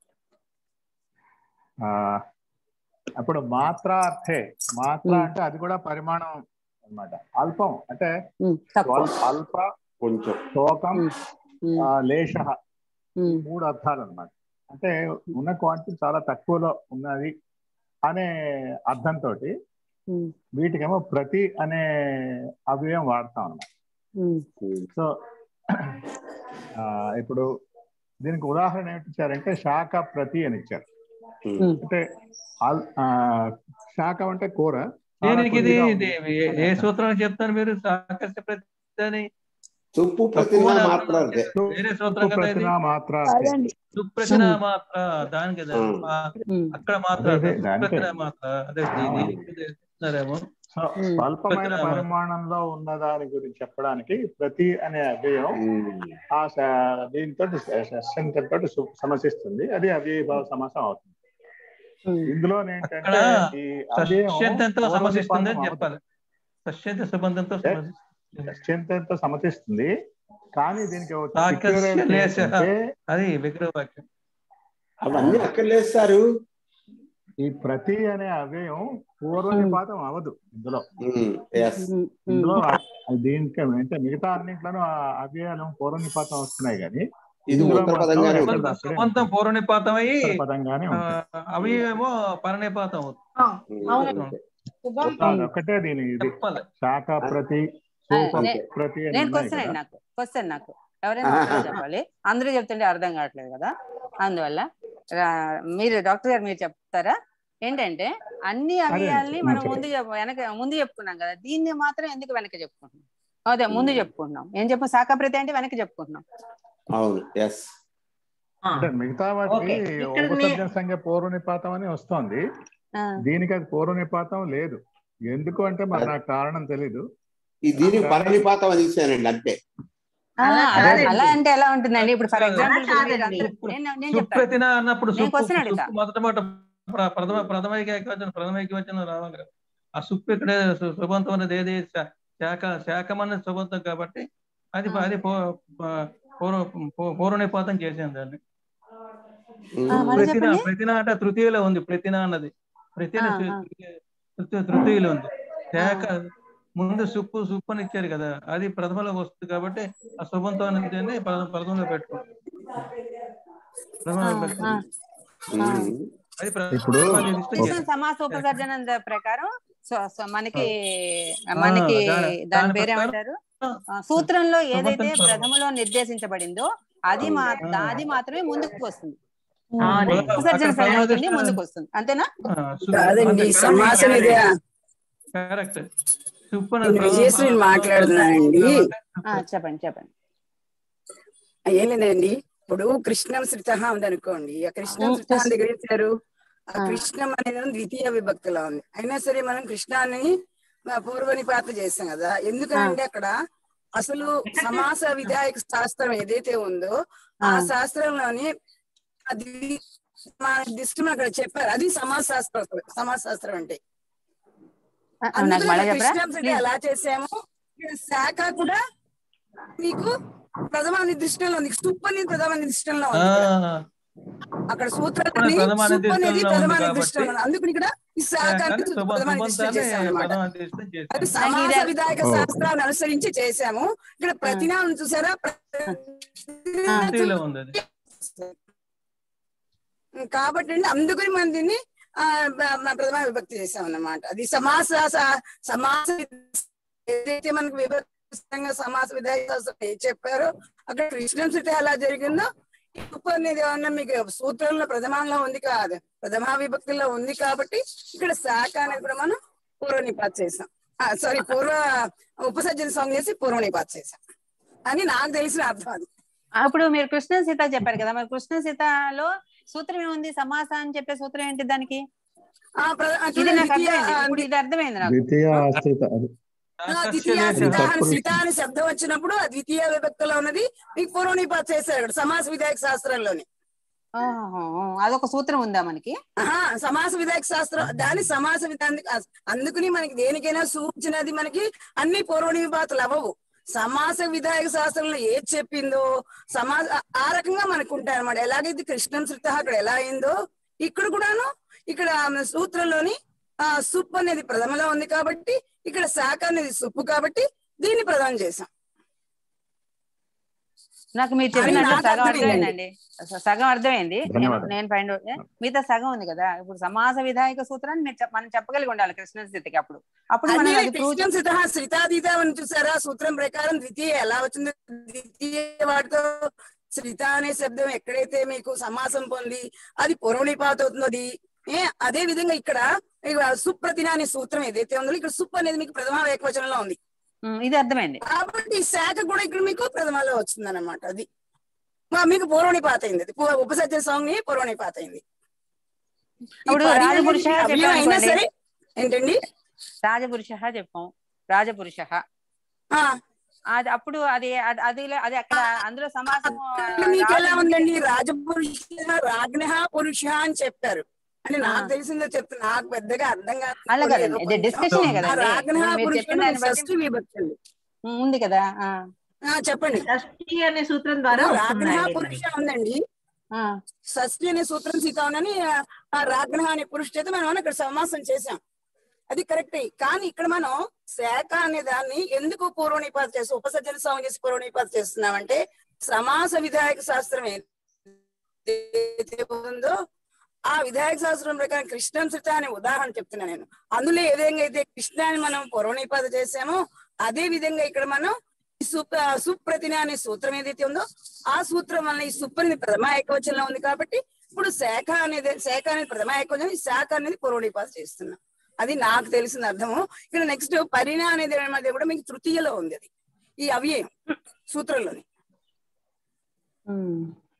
ఆ అప్పుడు మాత్రార్థే మాత్ర Hmm. అంటే అది కూడా పరిమాణం అన్నమాట అల్పం అంటే ఉమ్, తక్కువ స్వల్- అల్ప కొంచెం శోకం ఉమ్, ఉమ్, ఆ, లేశ ఉమ్, మూడు అర్థాలు అన్నమాట అంటే ఉన్న క్వాంటిటీ చాలా తక్కువలో ఉన్నది అనే అర్థంతో ఉమ్, వీటికేమో ప్రతి అనే అవ్యయం వాడతాం అన్నమాట ఉమ్, సో ఆ, ఇప్పుడు దీనికి ఉదాహరణ ఏమిటి ఇచ్చారంటే శాఖ ప్రతి అని ఇచ్చారు ఉమ్. అంటే అల్- ఆ, శాఖ అంటే కూర చాలా దీనికి ఇది కొద్దిగా ఇది ఉంది ఏ- అనే ఏ అర్థం. సూత్రం చెప్తారు మీరు సాకస్య ప్రతి అని తుప్పు తక్కువ ప్రతిన అని మాత్రం అర్థం అంతే చేసి- వేరే సూత్రం కదా ఇది ప్రతినా మాత్ర అదండి సుప్రతిన మాత్ర దానికి కదా ఉమ్. ఆ, ఉమ్, అక్కడ మాత్ర అదే, అదే, దానికే. సుప్రతిన మాత్ర అదే దీనికి చెప్తున్నారేమో సో ఉమ్. స్వల్పమైన ప్రతినా మాత్ర. పరిమాణంలో ఉన్న దాని గురించి చెప్పడానికి ప్రతి అనే అవ్యయం ఉమ్. ఆ స- దీంతో తోటి సమసిస్తుంది అది అవ్యయభావ సమాసం అవుతుంది ఉమ్. ఇందులో ఏంటంటే అక్కడ ఈ అవ్యయం సశ్యంతంతో సమసిస్తుంది అని పూర్వనిపాతం చెప్పాలి సశ్యంత సుబంధంతో ఏ? సమసిస్తుంది అత్యంతంతో సమసిస్తుంది కానీ దీనికి ఒక సాకస్య peculiarity లేశ. ఏంటంటే అది విగ్రహ వాక్యం అవన్నీ అక్కర్లేస్తారు ఈ ప్రతి అనే అవ్యయం పూర్వనిపాతం అవదు ఇందులో ఎస్ ఉమ్, ఉమ్, ఇందులో ఆ- దీనికి అంటే మిగతా అన్నింటిలోనూ ఆ అవ్యయాలు పూర్వనిపాతం వస్తున్నాయి కానీ ఇది ఇందులో ఉత్తర మాత్రం పదంగానే ఎక్కడ ఉంటుంది అక్కడే సుబంధం ఉంటుంది. పూర్వనిపాతమై ఉత్తర పదంగానే ఆ, ఉంటుంది అవి ఏమో పరనిపాతం అవుతుంది అవునండి శుభం ఒక్కటే దీని ఇది చెప్పాలి శాఖ ప్రతి ఆ, సూప నే- ప్రతి అని నేను ఉన్నాయి క్వశ్చన్ కదా అండి నాకు క్వశ్చన్ నాకు ఎవరైనా ఒకరే చెప్పాలి అందరూ చెప్తుంటే అర్థం కావట్లేదు కదా అందువల్ల రా- మీరు డాక్టర్ గారు మీరు చెప్తారా ఏంటంటే అన్ని అవియాల్ని మనం చెప్పండి. ముందు చెప్ప- వెనక ముందు చెప్పుకున్నాం కదా దీన్ని మాత్రం ఎందుకు వెనక చెప్పుకుంటున్నాం అదే ముందు చెప్పుకుంటున్నాం ఏం చెప్పు శాఖాప్రతి అంటే వెనక చెప్పుకుంటున్నాం అవును ఎస్ ఆ, అంటే మిగతా వాటికి ఓకే. ఇక్కడ నే- ఉపసర్జన సంఖ్య పూర్వనిపాతం అని వస్తోంది ఆ, దీనికి అది పూర్వనిపాతం లేదు ఎందుకు అంటే మరి నాకు కారణం తెలీదు ఈ దీనికి పరనిపాతం అని ఇచ్చానండి అంతే ఆ, అలా అలా కాదండి. అలా అంటే ఎలా ఉంటుందండి ఇప్పుడు ఫర్ అలా ఎగ్జాంపుల్ కాదండి. నేను నేను చెప్తాను సుప్రతిన అన్నప్పుడు నేను సుప్పు question అడుగుతా. సుప్పు మొదట మాట ప్ర- ప్రథమ ప్రథమైకి ఏకవచనం ప్రథమైకి వచనం రావాలి కదా ఆ సుప్పు ఇక్కడ సు- సుబంతం అనేది ఏది శా- శాఖ శాఖం అనేది సుబంతం కాబట్టి అది అది పూ- ప- పూర్వ పూ- పూర్వనిపాతం చేసింది దాన్ని ఆ, మరి ప్రతిన చెప్పండి. ప్రతిన అంటే తృతీయలో ఉంది ప్రతిన అన్నది ప్రతిన ఆ, సు- ఆ. తృతీయ తృతీయలో ఉంది శాఖ ముందు సుప్పు సుప్పు అని ఇచ్చారు కదా అది ప్రథమలో వస్తుంది కాబట్టి ఆ సుబంతం అనేది ప్రథమ ప్రథమలో పెట్టుకోండి ప్రథమలో ఆ, పెట్టుకోండి ఆ. అది ప్ర- ఇప్పుడు ప్రథమ నిర్దిష్ట కృష్ణ చేశారు. సమాస ఉపసర్జన ప్రకారం సో సో మనకి ఆ, మనకి దాని- దాని దాని పేరు ప్రకారం ఏమంటారు ఆ, సూత్రంలో ఏదైతే సుమంతం ప్రథమలో నిర్దేశించబడిందో అది మా అది మాత్రమే ముందుకు వస్తుంది అవునండి. ఉపసర్జన అక్కడ సంజ్ఞ అవుతుంది ప్రమాద- ముందుకు వస్తుంది అంతేనా ఆ, సు- కాదండి అంతే, సమాసం correct. ఇదే కరెక్ట్ సుప్పు నేను విజయశ్రీని మాట్లాడుతున్నానండి ఆ, చెప్పండి చెప్పండి ఏం లేదండి ఇప్పుడు కృష్ణం శ్రిత ఉందనుకోండి ఆ కృష్ణం ఉమ్, శ్రిత కృష్ణ- దగ్గర ఇచ్చారు ఆ ఆ. కృష్ణం అనేది ద్వితీయ విభక్తిలో ఉంది అయినా సరే మనం కృష్ణాన్ని పూర్వనిపాత చేసాం కదా ఎందుకంటే అక్కడ అసలు సమాస విధాయక శాస్త్రం ఏదైతే ఉందో ఆ ఆ. శాస్త్రంలోని అది మన దృష్టిని అక్కడ చెప్పారు అది సమాజ శాస్త్రం సమాజ శాస్త్రం అంటే ఆ, నాకు అందుకని మళ్ళీ మన చెప్పరా కృష్ణాంశ ప్లీజ్ ఎలా చేసాము ఇక్కడ శాఖ కూడా మీకు ప్రథమ నిర్దిష్టంలో ఉంది స్తుప్ అనేది ప్రథమ నిర్దిష్టంలో ఆ, ఉంది ఇక్కడ. అక్కడ సూత్రాన్ని ప్రథమ సుప్ అనేది నిర్దిష్టంలో ప్రథమ ఉంది నిర్దిష్టంలో ఉంది. అందుకని ఇక్కడ ఈ శాఖ కానీ అనేది శుభ ప్రథమ నిర్దిష్టం శుభంతాన్ని చేసాం అనమాట ప్రథమ నిర్దిష్టం అది చేశాను సమాస నాకు ఇది- విధాయక ఓ. శాస్త్రాన్ని అనుసరించి చేసాము ఇక్కడ ప్రతినామం చూసారా హిస్టరీలో ఉంది అది కాబట్టి అండి అందుకని మనం దీన్ని ఆ, బ- బ- ప్రథమ విభక్తి చేసాం అన్నమాట అది సమాస స- సమాస ఏదైతే మనకు విభక్తంగా సమాస విధాయక శాస్త్రం ఏం చెప్పారో అక్కడ కృష్ణం స్థితి ఎలా జరిగిందో ఈ ఉప్పు అనేది ఏమన్నా మీకు సూత్రంలో ప్రథమంలో ఉంది కాదు ప్రథమా విభక్తిలో ఉంది కాబట్టి ఇక్కడ శాఖ అనేది కూడా మనం పూర్వ నిపాత్ చేసాం సారీ పూర్వ ఉపసర్జన సాంగ్ చేసి పూర్వ నిపాత్ చేసాం అని నాకు తెలిసిన అర్థం అది అప్పుడు మీరు కృష్ణ సీత చెప్పారు కదా మరి కృష్ణ సీతలో సూత్రం ఏముంది సమాస అని చెప్పే సూత్రం ఏంటి దానికి ఆ, ప్ర- ఆ, ఇది నాకు ద్వితీయ, అర్థమైంది ఆ, ఇప్పుడు ఇది అర్థమైంది నాకు ద్వితీయ ఆశ్రిత అది ఆ, ద్వితీయ సిత అని సిత అని శబ్దం వచ్చినప్పుడు ఆ ద్వితీయ విభక్తిలో ఉన్నది మీకు పూర్వనిపాత చేశారు ఇక్కడ సమాస విధాయక శాస్త్రంలోని ఆహా, అదొక సూత్రం ఉందా మనకి ఆహా సమాస విధాయక శాస్త్రం దాని సమాస విధానికి అందుకని మనకి దేనికైనా సూచించినది మనకి అన్ని పూర్వనిపాతలు అవ్వవు సమాస విధాయక శాస్త్రంలో ఏది చెప్పిందో సమాజ ఆ రకంగా మనకు ఉంటాయి అనమాట ఎలాగైతే కృష్ణం శృత అక్కడ ఎలా అయిందో ఇక్కడ కూడాను ఇక్కడ సూత్రంలోని ఆ సుప్పు అనేది ప్రథమలో ఉంది కాబట్టి ఇక్కడ శాఖ అనేది సుప్పు కాబట్టి దీన్ని ప్రదానం చేశాం నాకు మీరు అది చెప్పినట్లు నాకు సగం అర్థమైందండి. అర్థమైందండి స- సగం అర్థమైంది నేను ధన్యవాదాలు. నేను ఫైండ్ మిగతా సగం ఉంది కదా ఇప్పుడు సమాస విధాయక సూత్రాన్ని మీరు చెప్- మనం చెప్పగలిగి ఉండాలి కృష్ణ స్థితికి అప్పుడు అప్పుడు మనం అదే అది ప్రూవ్ కృష్ణం సిత శ్రితాతీత అని చూసారా సూత్రం ప్రకారం ద్వితీయ ఎలా వచ్చింది ద్వితీయ వాటితో శ్రిత అనే శబ్దం ఎక్కడైతే మీకు సమాసం పొంది అది పూర్వనిపాత అవుతుందో అది ఏ అదే విధంగా ఇక్కడ ఇక సుప్రతిన అనే సూత్రం ఏదైతే ఉందో ఇక్కడ సుప్ అనేది మీకు ప్రథమ ఏకవచనంలో ఉంది ఉమ్, ఇది అర్థమైంది కాబట్టి ఈ శాఖ కూడా ఇక్కడ మీకు ప్రథమలో వచ్చింది అనమాట అది మా మీకు పూర్వనిపాత అయింది అది పూ- ఉపసర్జన సాంగ్ ని పూర్వనిపాత అయింది ఈ ఇప్పుడు పరి రాజపురుష అనేది అవ్యయం చెప్పాను అయినా అనుకోండి. సరే ఏంటండి రాజపురుష చెప్పాం రాజపురుష ఆ అది అప్పుడు అది అది అది అది అక్కడ అందులో సమాసం అక్కడ మీకు ఎలా ఉందండి రాజపురుష రాజ్ఞ పురుష అని చెప్పారు అని నాకు ఆ. తెలిసిందో చెప్తున్నా నాకు పెద్దగా అర్థం కాదు అలా కదండి ఇది డిస్కషనే ఆ కదండి రాజ్ఞ ఇప్పుడు మీరు పురుష చెప్పిన దాన్ని బట్టి షష్ఠి విభక్తి అండి. ఉమ్, ఉంది కదా ఆ, ఆ, చెప్పండి షష్ఠి అనే సూత్రం ద్వారా రాజ్ఞ వస్తుందండి పురుష ఉందండి ఆ, షష్ఠి అనే సూత్రం సీత ఉందని ఆ రాజ్ఞ అనే పురుష చేత మనం ఇక్కడ సమాసం చేసాం అది కరెక్టే కానీ ఇక్కడ మనం శాఖ అనే దాన్ని ఎందుకు పూర్వనిపాత చేసి ఉపసర్జన సాగు చేసి పూర్వనిపాత చేస్తున్నామంటే సమాస విధాయక శాస్త్రం ఏదైతే ఉందో ఆ విధాయక శాస్త్రం ప్రకారం కృష్ణం శృత అనే ఉదాహరణ చెప్తున్నా నేను అందులో ఏ విధంగా అయితే కృష్ణాన్ని మనం పూర్వనిపాత చేసామో అదే విధంగా ఇక్కడ మనం ఈ సుప్ సుప్రతిన అనే సూత్రం ఏదైతే ఉందో ఆ సూత్రం వల్ల ఈ సుప్ అనేది ప్రథమ ఏకవచనంలో ఉంది కాబట్టి ఇప్పుడు శాఖ అనేది శాఖ అనేది ప్రథమ ఏకవచనం ఈ శాఖ అనేది పూర్వనిపాత చేస్తున్నాం అది నాకు తెలిసిన అర్థము ఇక్కడ నెక్స్ట్ పరిణ అనేది ఏమది కూడా మీకు తృతీయలో ఉంది అది ఈ అవ్యయం సూత్రంలోని ఉమ్.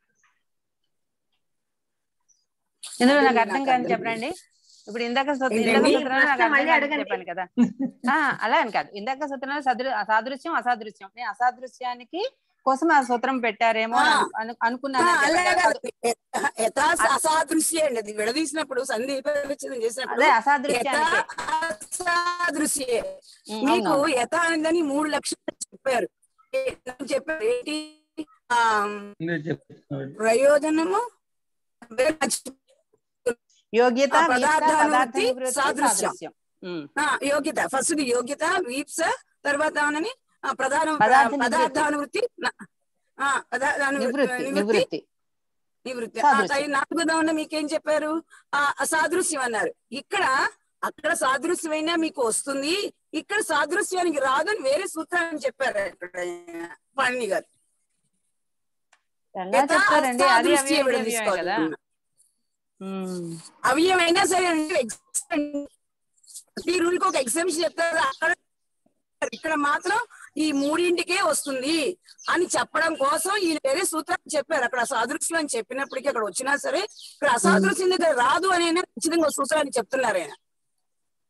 ఇందులో అదే నాకు నాకు అర్థం కాని అర్థం చెప్పండి ఇప్పుడు ఇందాక సూత్ర- ఏంటండి? ఇందాక సూత్రంలో నాకు ప్రశ్న అర్థం మళ్ళీ కాని అడగండి. చెప్పాను కదా ఆ అలా అని కాదు ఇందాక సూత్రంలో సదృ అసాదృశ్యం అసాదృశ్యం నేను అసాదృశ్యానికి కోసం ఆ సూత్రం పెట్టారేమో అని అను- అను- అనుకున్నాను అని అలా చెప్పాను కదా. కాదు యథా అసాదృశ్య అండి అది విడదీసినప్పుడు సంధి విచ్ఛేదం చేసినప్పుడు అదే యథా అసాదృశ్యానికి అసాదృశ్యే ఉమ్, మీకు అవునవును. యథ అనేదని మూడు లక్షలు చెప్పారు ఏ- నాకు చెప్పారు ఏంటి ఆ మీరు చెప్తున్నారు. ప్రయోజనము యోగ్యత ఆ వీప్స, పదార్థానువృత్తి, పదార్థ నివృత్తి, సాదృశ్యం. సాదృశ్యం ఉమ్. ఆ, యోగ్యత ఫస్ట్ యోగ్యత వీప్స తర్వాత ఏమనని ఆ, ప్రధాన పదార్థ నివృత్తి. పదార్థానువృత్తి న- ఆ, పదార్థాను నివృత్తి నివృత్తి నివృత్తి నివృత్తి సాదృశ్యం. నాలుగోదా ఉన్న మీకేం చెప్పారు ఆ అసాదృశ్యం అన్నారు ఇక్కడ అక్కడ సాదృశ్యమైనా మీకు వస్తుంది ఇక్కడ సాదృశ్యానికి రాదు అని వేరే సూత్రాన్ని చెప్పారు అక్కడ ఆయన, పాణిని గారు ఎలా యథా చెప్తారండి అది అసాదృశ్య అవ్యయం ఇది అవ్యయమే విడదీసుకోవాలి. కదా ఉమ్. అవ్యమైనా సరే అంటే ఈ రూల్ కి ఒక ఎగ్జామ్షన్ చెప్తారు అక్కడ ఇక్కడ మాత్రం ఈ మూడింటికే వస్తుంది అని చెప్పడం కోసం ఈ వేరే సూత్రాన్ని చెప్పారు అక్కడ అసాదృశ్యం అని చెప్పినప్పటికీ అక్కడ వచ్చినా సరే ఇక్కడ అసాదృశ్యం దగ్గర రాదు అని అయినా ఖచ్చితంగా ఒక సూత్రాన్ని చెప్తున్నారు ఆయన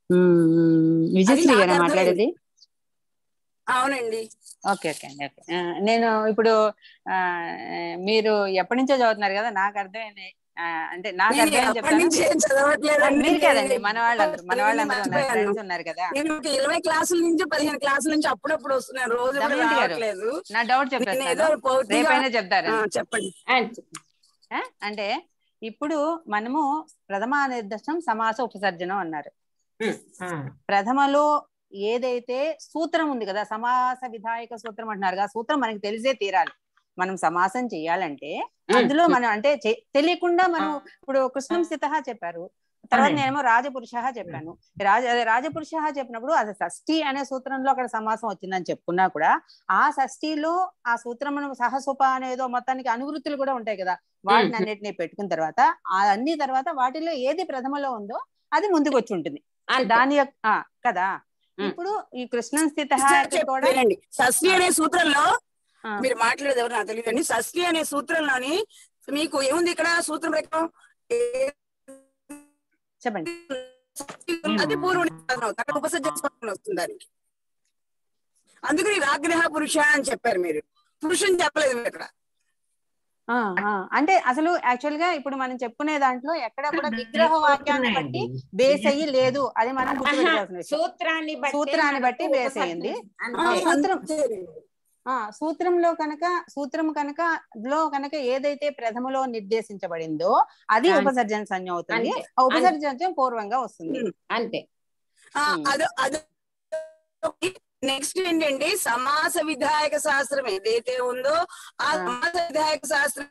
మ్మ్. విజయశ్రీ నాకు గారా అర్థమైంది. మాట్లాడేది అవునండి ఓకే ఓకే అండి ఓకే ఆ, నేను ఇప్పుడు ఆ, మీరు ఎప్పటి నుంచో చదువుతున్నారు కదా నాకు అర్థమైంది ఆ, అంటే నాకు నేను అర్థమైంది ఎప్పటి చెప్తాను నుంచి ఏం చదవట్లేదండి మీరు కదండి మన వాళ్ళందరూ మన నేను వాళ్ళందరూ ఉన్నారు మర్చిపోయాను. ఫ్రెండ్స్ ఉన్నారు కదా నేను ఒక ఇరవై క్లాసుల నుంచి పదిహేను క్లాసుల నుంచి అప్పుడప్పుడు వస్తున్నాను రోజు కూడా దమయంతి గారు రావట్లేదు నా డౌట్ నేను ఏదో చెప్పేస్తాను పూర్తిగా రేపైనా చెప్తారు ఆ, చెప్పండి ఆ, అంటే ఇప్పుడు మనము ప్రథమ నిర్దశనం సమాస ఉపసర్జనం అన్నారు ప్రథమలో ఏదైతే సూత్రం ఉంది కదా సమాస విధాయక సూత్రం అంటున్నారు కదా సూత్రం మనకి తెలిసే తీరాలి మనం సమాసం చేయాలంటే అందులో మనం అంటే చే- తెలియకుండా మనం ఇప్పుడు కృష్ణం స్థిత చెప్పారు తర్వాత అవునండి. నేనేమో రాజపురుష చెప్పాను రాజ అదే రాజపురుష చెప్పినప్పుడు అది షష్ఠి అనే సూత్రంలో అక్కడ సమాసం వచ్చిందని చెప్పుకున్నా కూడా ఆ షష్ఠిలో ఆ సూత్రం సహసోప అనేదో మొత్తానికి అనువృత్తులు కూడా ఉంటాయి కదా వాటిని మ్మ్. అన్నిటిని పెట్టుకున్న తర్వాత ఆ అన్ని తర్వాత వాటిలో ఏది ప్రథమలో ఉందో అది ముందుకు వచ్చి ఉంటుంది అంతే. దాని యొక్క ఆ, కదా మ్మ్. ఇప్పుడు ఈ కృష్ణం స్థిత కూడా చెప్పానండి షష్ఠి అనే సూత్రంలో ఆ. మీరు మాట్లాడేది ఎవరు నాకు తెలియదండి షష్ఠి అనే సూత్రంలోని మీకు ఏముంది ఇక్కడ సూత్రం ప్రకారం ఏ- చెప్పండి అది పూర్వ ఉపసర్జన స్వరం వస్తుంది దానికి అందుకని రాగ్రహ పురుష అని చెప్పారు మీరు పురుషుని చెప్పలేదు మీరు ఇక్కడ ఆ, ఆ. అంటే అసలు యాక్చువల్ గా ఇప్పుడు మనం చెప్పుకునే దాంట్లో ఎక్కడ కూడా విగ్రహ వాక్యాన్ని బట్టి బేస్ అయ్యి లేదు అది మనం గుర్తుపెట్టుకోవాల్సిన విషయం సూత్రాన్ని బట్టి సూత్రాన్ని బట్టి మనకు బేస్ అయ్యింది అంతే. ఆ, సూత్రం ఆ సూత్రంలో కనుక సూత్రం కనుక లో కనుక ఏదైతే ప్రథమలో నిర్దేశించబడిందో అది అంతే. ఉపసర్జన సంజ్ఞ అవుతుంది అంతే. ఆ ఉపసర్జన పూర్వంగా వస్తుంది అంతే ఆ, ఉమ్. అదో అదో నెక్స్ట్ ఏంటంటే సమాస విధాయక శాస్త్రం ఏదైతే ఉందో ఆ ఆ. సమాస విధాయక శాస్త్రం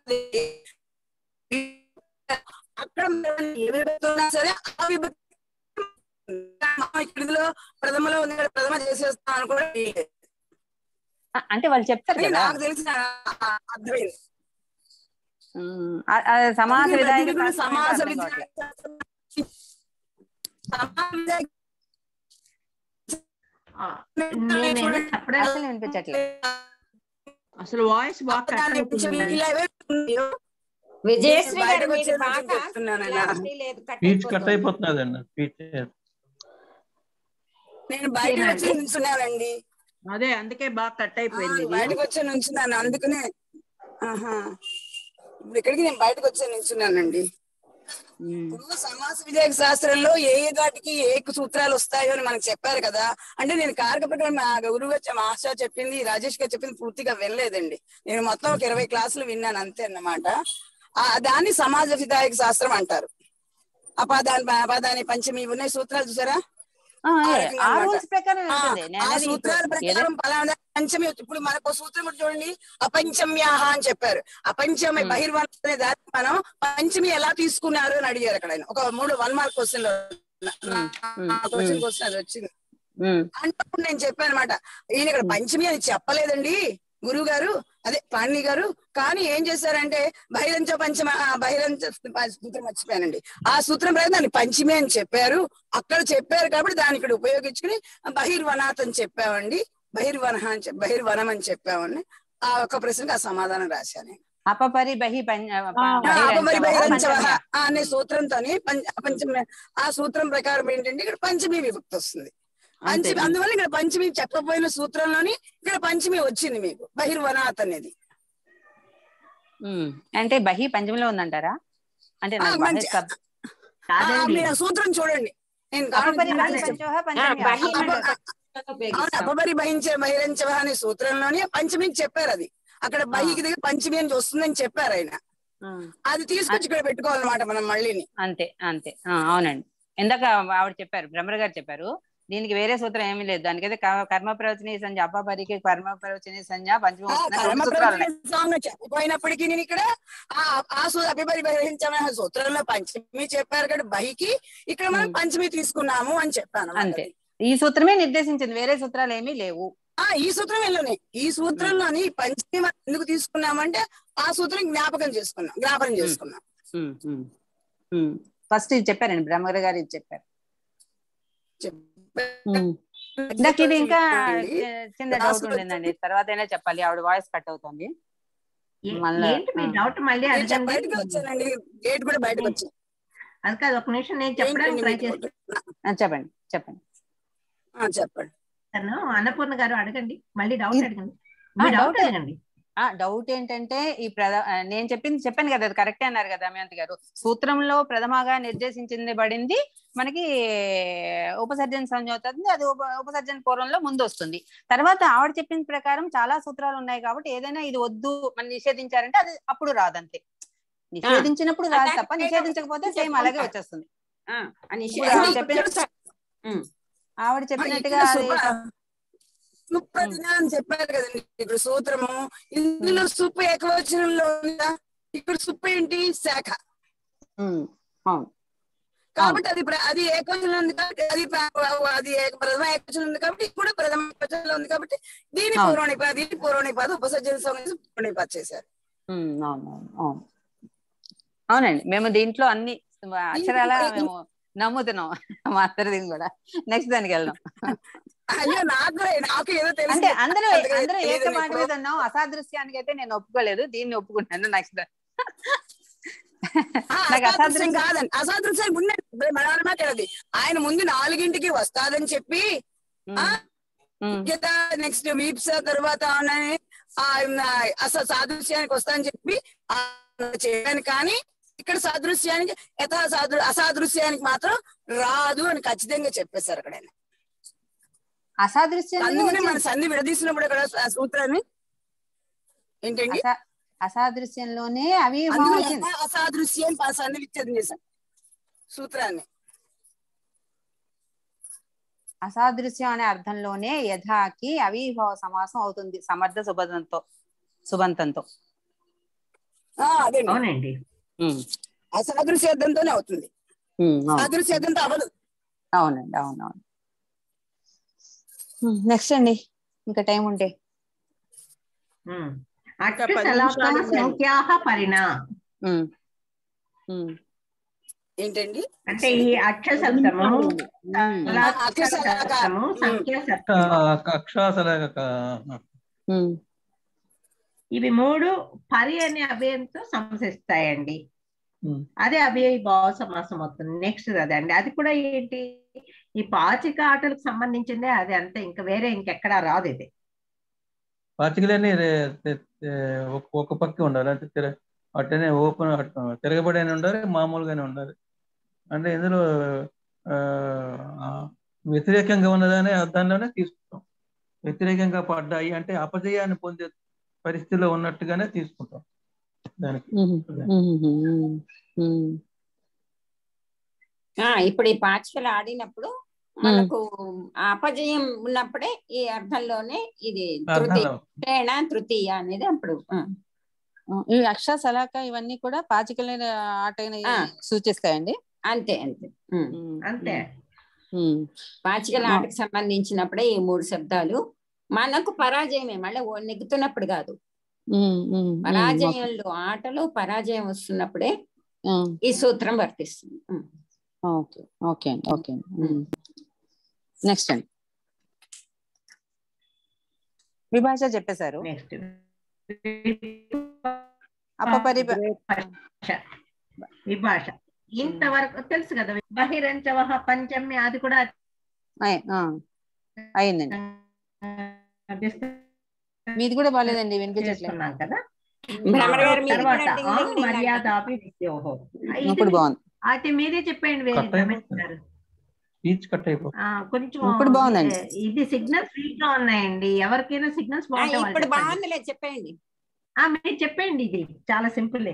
అక్కడ మనం ఏ విభక్తి ఉన్నా సరే ఆ విభక్తి మనం ఇక్కడ ఇందులో ప్రథమలో ఉంది ఇక్కడ ప్రథమ చేసేస్తాం అనుకోండి ఆ, అంటే వాళ్ళు చెప్తారు కదా నాకు తెలిసిన ఆ- అర్థమైంది ఉమ్, ఆ- ఆ సమాస అందుకని విధాయక ప్రతిదీ కూడా శాస్త్రం సమాస ఏంటో అర్థం విధాయక కావట్లేదు. శాస్త్రం సమాస విధాయక నేనేదో చెప్పడానికి అసలు వినిపించట్లేదు అసలు వాయిస్ బాగా కట్ దాన్ని అవుతుందండి ఇలా ఉన్నాయో విజయశ్రీ గారు బయటకు మీరు వచ్చేది బాగా నుంచి చెప్తున్నానన్నా. clarity లేదు cut స్పీచ్ కట్ అయిపోతుంది. అయిపోతున్నది అండి స్పీచ్ నేను బయటకు వచ్చి నిల్చున్నానండి అదే అందుకే బాగా కట్ అయిపోయింది ఇది. బయటకు వచ్చి నిల్చున్నాను అందుకనే ఆహా ఇప్పుడు ఇక్కడికి నేను బయటకు వచ్చి నిల్చున్నానండి ఉమ్. ఇప్పుడు సమాస విధాయక శాస్త్రంలో ఏ ఏ వాటికి ఏ సూత్రాలు వస్తాయో అని మనకు చెప్పారు కదా అంటే నేను కారక ప్రకారం మా గురువు గారు మా ఆశ చెప్పింది రాజేష్ గారు చెప్పింది పూర్తిగా వినలేదండి నేను మొత్తం ఒక ఇరవై క్లాసులు విన్నాను అంతే అన్నమాట ఆ దాన్ని సమాజ విధాయక శాస్త్రం అంటారు అపాదాని అపాదాని పంచమి ఇవి ఉన్నాయి సూత్రాలు చూసారా ఆ, ఆ ఏ, రకంగా ఆ అన్నమాట. రూల్స్ ప్రకారం ఆ వెళ్తుంది నేను ఆ అనేది ఇప్పుడు సూత్రాల ఏదో ప్రకారం పలానా పంచమి ఇప్పుడు మనకు ఒక సూత్రం కూడా చూడండి అపంచమ్యాహ అని చెప్పారు అపంచమి Hmm. బహిర్వన్ అనే దాన్ని మనం పంచమి ఎలా తీసుకున్నారు అని అడిగారు అక్కడ ఆయన. ఒక మూడు వన్ మార్క్ క్వశ్చన్ లో Hmm. Hmm. Question Hmm. Question అది వచ్చింది ఉమ్, అంటే నేను చెప్పాను అనమాట ఈయన ఇక్కడ పంచమి అని చెప్పలేదండి గురువు గారు అదే పాణి గారు కానీ ఏం చేశారంటే బహిరంచ పంచమ ఆ, బహిరంచ సూత్రం మర్చిపోయానండి ఆ సూత్రం ప్రకారం దాన్ని పంచమి అని చెప్పారు అక్కడ చెప్పారు కాబట్టి దాన్ని ఇక్కడ ఉపయోగించుకుని బహిర్వనాథ్ అని చెప్పామండి బహిర్వన అని చెప్ప బహిర్వనం అని చెప్పామండి ఆ ఒక్క ప్రశ్నకి ఆ సమాధానం రాశాను నేను. అపపరి బహి పం- ఆ, బహిరంచ అపమరి బహిరంచ పంచమ్య. అనే సూత్రంతో పంచమి ఆ సూత్రం ప్రకారం ఏంటంటే ఇక్కడ పంచమి విభక్తి వస్తుంది అంతే పంచమి అందువల్ల ఇక్కడ పంచమి చెప్పబోయిన సూత్రంలోని ఇక్కడ పంచమి వచ్చింది మీకు బహిర్వనాథ్ అనేది ఉమ్, అంటే బహి పంచమిలో ఉందంటారా అంటే ఆ, నాకు మంచి- బహి శబ్- ఆ, కాదండి మీరు ఆ సూత్రం చూడండి నేను అపపరి బహి కావాలంటే పంచోహ ఆ, పంచమ్య. బహి అప- మనం అవును ఉపయోగిస్తాం అపబరి బహించే బహిరంచ అనే సూత్రంలోని పంచమికి చెప్పారు అది అక్కడ బహికి దగ్గర పంచమి అని వస్తుందని చెప్పారు ఆయన ఉమ్, అది తీసుకొచ్చి ఇక్కడ పెట్టుకోవాలన్నమాట మనం మళ్ళీని అంతే అంతే ఆ, అవునండి ఇందాక ఆవిడ చెప్పారు బ్రహ్మర్ గారు చెప్పారు దీనికి వేరే సూత్రం ఏమీ లేదు దానికైతే క- కర్మ ప్రవచనీ సంజ్ఞ అపపరికి కర్మ ప్రవచనీ సంజ్ఞ పంచమ ఆ, వస్తుంది రెండు కర్మ సూత్రాలు ఉన్నాయి ప్రవచన సాంగ్ చెప్పిపోయినప్పటికీ నేను ఇక్కడ ఆ ఆ సూ- అభిబరి బహిరించమైన సూత్రంలో పంచమి చెప్పారు కదా బహికి ఇక్కడ మనం ఉమ్. పంచమి తీసుకున్నాము అని చెప్పాను అన్నమాట. అంతే ఈ సూత్రమే నిర్దేశించింది వేరే సూత్రాలు ఏమీ లేవు ఆ ఈ సూత్రం వెళ్ళని ఈ సూత్రంలోని పంచమి మనం ఎందుకు తీసుకున్నామంటే ఆ సూత్రం జ్ఞాపకం చేసుకున్నాం జ్ఞాపకం చేసుకున్నాం ఫస్ట్ ఇది చెప్పారండి బ్రహ్మగారు గారు ఇది చెప్పారు చెప్ప- ఉమ్. ఇందాక ఇది ఇంకా అండి. చి- చిన్న డౌట్ రాసుకొచ్చి- ఉండిందండి తర్వాత అయినా చెప్పాలి ఆవిడ వాయిస్ కట్ అవుతుంది ఏ- మళ్ళా- ఏంటి మీ ఆ. డౌట్ మళ్ళీ నేను చెప్ప- అడగండి బయటకు వచ్చానండి గేట్ కూడా బయటకు వచ్చాను అది కాదు ఒక నిమిషం నేను చెప్పడానికి ట్రై చేస్తాను ఆ, చెప్పండి చెప్పండి ఆ, చెప్పండి తను అన్నపూర్ణ గారు అడగండి మళ్ళీ డౌట్ ఇది- అడగండి ఆ, మీ డౌట్ డౌట్ అడగండి ఆ డౌట్ ఏంటంటే ఈ ప్రధ ఆ, నేను చెప్పింది చెప్పాను కదా అది కరెక్టే అన్నారు కదా దమయంతి గారు సూత్రంలో ప్రథమగా నిర్దేశించింది పడింది మనకి ఉపసర్జన సంయోతుంది అది ఉప ఉపసర్జన పూర్వంలో ముందు వస్తుంది తర్వాత ఆవిడ చెప్పిన ప్రకారం చాలా సూత్రాలు ఉన్నాయి కాబట్టి ఏదైనా ఇది వద్దు మనం నిషేధించారంటే అది అప్పుడు రాదంతే నిషేధించినప్పుడు రాదు అదే తప్ప నేను నిషేధించకపోతే సేమ్ అలాగే చెప్పుకుంటా. వచ్చేస్తుంది ఆ, అని ఇప్పుడు ఆవిడ చెప్పిన ఉమ్. ఆవిడ చెప్పినట్టుగా అది సుప్రతిన అని చెప్పారు కదండి ఇప్పుడు సూత్రము ఇందులో సుప్పు ఏకవచనంలో ఉందా ఇక్కడ సుప్పు ఏంటి శాఖ ఉమ్, అవును కాబట్టి అది ప్ర- అది ఏకవచనం ఉంది కాబట్టి అది ప్ర- అది ఏక- ప్రథమ ఏకవచనం ఉంది కాబట్టి ఇది కూడా ప్రథమ ఏకవచనంలో ఉంది కాబట్టి దీని అవును. పూర్వనిపాది దీని పూర్వనిపాది ఉపసర్జన సంబంధించి పూర్వనిపాది చేశారు ఉమ్, అవును అవును అవును అవునండి మేము దీంట్లో అన్ని అక్షరాల మేము నమ్ముతున్నాం మాస్టర్ దీన్ని కూడా నెక్స్ట్ దానికి వెళ్దాం అయ్యో నాకు నాకు ఏదో తెలుసు అంటే అందరూ అంతగా అందరూ తెలియదు ఏక మాట నాకు. మీద ఉన్నాం అసాదృశ్యానికి అయితే నేను ఒప్పుకోలేదు దీన్ని ఒప్పుకుంటాను నెక్స్ట్ ఆ, నాకు అసాదృశ్యం అసాదృశ్యం కాదండి అసాదృశ్యం ఉండండి మనకి ఆయన ముందు నాలుగింటికి వస్తాదని చెప్పి ఆ గీత నెక్స్ట్ వీప్స్ తర్వాత అవునని, ఆ, నా- అసలు సాదృశ్యానికి వస్తానని చెప్పి ఆ, చేయను కానీ ఇక్కడ సాదృశ్యానికి యథా సాదృ అసాదృశ్యానికి మాత్రం రాదు అని ఖచ్చితంగా చెప్పేశారు అక్కడ ఆయన. అసాదృశ్యం అందుకనే మన సంధి విడదీసినప్పుడు ఇక్కడ ఆ సూత్రాన్ని ఏంటండి అసాదృశ్యంలోనే అవి అందులో వచ్చింది యథా అసాదృశ్యం ఆ సంధి విచ్ఛేదం చేశాం సూత్రాన్ని అసాదృశ్యం అనే అర్థంలోనే యథాకి అవిభావ సమాసం అవుతుంది సమర్థ సుబంతంతో సుబంతంతో ఆ, అదేండి అవునండి అసాదృశ్యర్థంతోనే అవుతుంది ఉమ్, అవును. సాదృశ్యర్థంతో అవ్వదు అవునండి అవునవును నెక్స్ట్ అండి ఇంకా టైం ఉంటే ఉమ్. ఇంకా అక్ష పది శలాకా నిమిషాలు ఉందండి. సంఖ్యాహ పరిణా ఉమ్, ఉమ్, ఏంటండి అంటే ఈ అక్ష శబ్దము ఉమ్, శలాకా అక్ష శలాకా. శబ్దము ఉమ్. సంఖ్యా శబ్దము అక్షాసల ఉమ్, ఇవి మూడు పరి అనే అభయంతో సంశిస్తాయండి అదే అభయ భావ సమాసం అవుతుంది నెక్స్ట్ అదండి అది కూడా ఏంటి ఈ పాచిక ఆటలకు సంబంధించిందే అది అంతే ఇంకా వేరే ఇంకెక్కడా రాదు ఇది పార్టికులర్ని ఒక పక్క ఉండాలి అంటే తిర అట్టనే ఓపెన్ తిరగబడి అని ఉండాలి మామూలుగానే ఉండాలి అంటే ఇందులో ఆ, ఆ, వ్యతిరేకంగా ఉన్నదనే అర్థంలోనే తీసుకుంటాం వ్యతిరేకంగా పడ్డాయి అంటే అపజయాన్ని పొందే పరిస్థితిలో ఉన్నట్టుగానే తీసుకుంటాం దానికి ఉమ్, ఉమ్, ఉమ్, ఉమ్. ఆ ఇప్పుడు ఈ పాచికలు ఆడినప్పుడు మనకు అపజయం ఉన్నప్పుడే ఈ అర్థంలోనే ఇది తృతీయ అర్థంలో ప్రేణ తృతీయ అనేది అప్పుడు ఆ. ఈ అక్ష సలాక ఇవన్నీ కూడా పాచికల ఆటని ఆ. సూచిస్తాయండి అంతే అంతే ఉమ్. ఉమ్, అంతే ఉమ్, పాచికల ఆ. ఆటకు సంబంధించినప్పుడే ఈ మూడు శబ్దాలు మనకు పరాజయమే మళ్ళీ ఓ నెగ్గుతున్నప్పుడు కాదు ఉమ్, ఉమ్, ఉమ్, ఓకే. పరాజయంలో ఆటలో పరాజయం వస్తున్నప్పుడే ఉమ్, ఈ సూత్రం వర్తిస్తుంది ఉమ్. ఓకే ఓకే అండి ఓకే అండి నెక్స్ట్ అండి విభాష చెప్పేశారు నెక్స్ట్ అపపరి విభాష ఇంతవరకు తెలుసు కదా బహిరంచవహ పంచమి అది కూడా అయ్- ఆ, అయిందండి మీది కూడా బాగాలేదండి వినిపించట్లేదు చేస్తున్నాం కదా భ్రమర గారు మీది తర్వాత కూడా డింగ్ ఆ డింగ్ డింగ్ మర్యాద అపి విద్యోహో. ఇది ఇప్పుడు బాగుంది అయితే మీరే చెప్పండి వేరే కట్ అయిపోతుంది. రమేష్ గారు. స్పీచ్ కట్ అయిపో ఆ, కొంచెం ఇప్పుడు బాగుందండి. ఇది సిగ్నల్స్ వీక్ గా ఉన్నాయండి ఎవరికైనా సిగ్నల్స్ ఆ, బాగుంటే వాళ్ళు ఇప్పుడు చెప్పండి. బాగుందిలే చెప్పండి ఆ, మీరు చెప్పండి ఇది చాలా సింపుల్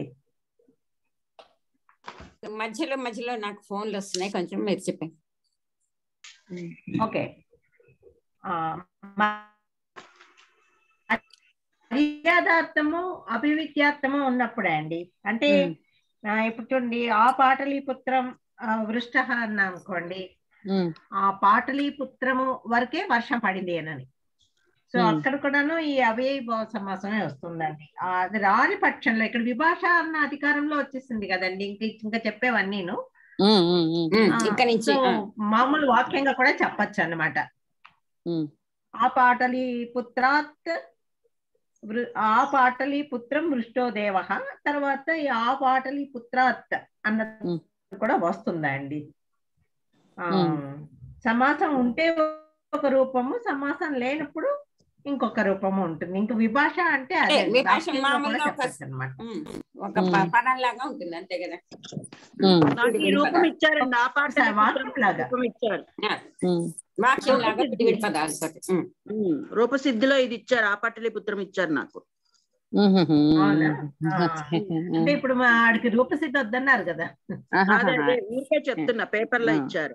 మధ్యలో మధ్యలో నాకు ఫోన్లు వస్తున్నాయి కొంచెం మీరు చెప్పండి ఓకే ఆ, మ- మర్యాదార్థము అభివిద్యార్థము ఉన్నప్పుడే అండి అంటే ఉమ్, ఆ, ఇప్పుడు చూడండి ఆ పాటలీపుత్రం వృష్ట అన్నా అనుకోండి ఉమ్, ఆ పాటలీపుత్రము వరకే వర్షం పడింది అని సో Hmm. అక్కడ కూడాను ఈ అవ్యయ భావ సమాసమే వస్తుందండి ఆ, అది రాని పక్షంలో ఇక్కడ విభాష అన్న అధికారంలో వచ్చేసింది కదండి ఇంక ఇంకా చెప్పేవన్నీను ఉమ్, ఉమ్, ఉమ్, ఉమ్, ఆ, ఇక్కడ నుంచి సో ఆ. మామూలు వాక్యంగా కూడా చెప్పచ్చు అన్నమాట ఉమ్, ఆ పాటలి పుత్రాత్ వృ- ఆ పాటలి పుత్రం వృష్టోదేవ తర్వాత ఈ ఆ పాటలి పుత్రాత్ అన్నది ఉమ్. కూడా వస్తుందండి ఆ, ఉమ్. సమాసం ఉంటే ఒక రూపము సమాసం లేనప్పుడు ఇంకొక రూపము ఉంటుంది ఇంక విభాష అంటే అదే అంటే విభాష వాక్యంలో కూడా మామూలుగా ఒక చెప్పచ్చు అన్నమాట ఉమ్, ఒక ప- పదం లాగా ఉంటుంది అంతే కదా నాకు ఈ రూపం ఇచ్చారండి ఆ పాట స- వాక్యం లాగా రూపం ఇచ్చారు ఆ, వాక్యం లాగా విడివిడి పదాలతో ఉమ్. ఉమ్, రూపసిద్ధిలో ఇది ఇచ్చారు ఆ పట్టలి పుత్రం ఇచ్చారు నాకు అవునా? ఆ. అంటే ఇప్పుడు మా ఆడికి రూపసిద్ధి వద్దన్నారు కదా అదే అదే ఊరికే చెప్తున్నా పేపర్ లో ఆ. ఇచ్చారు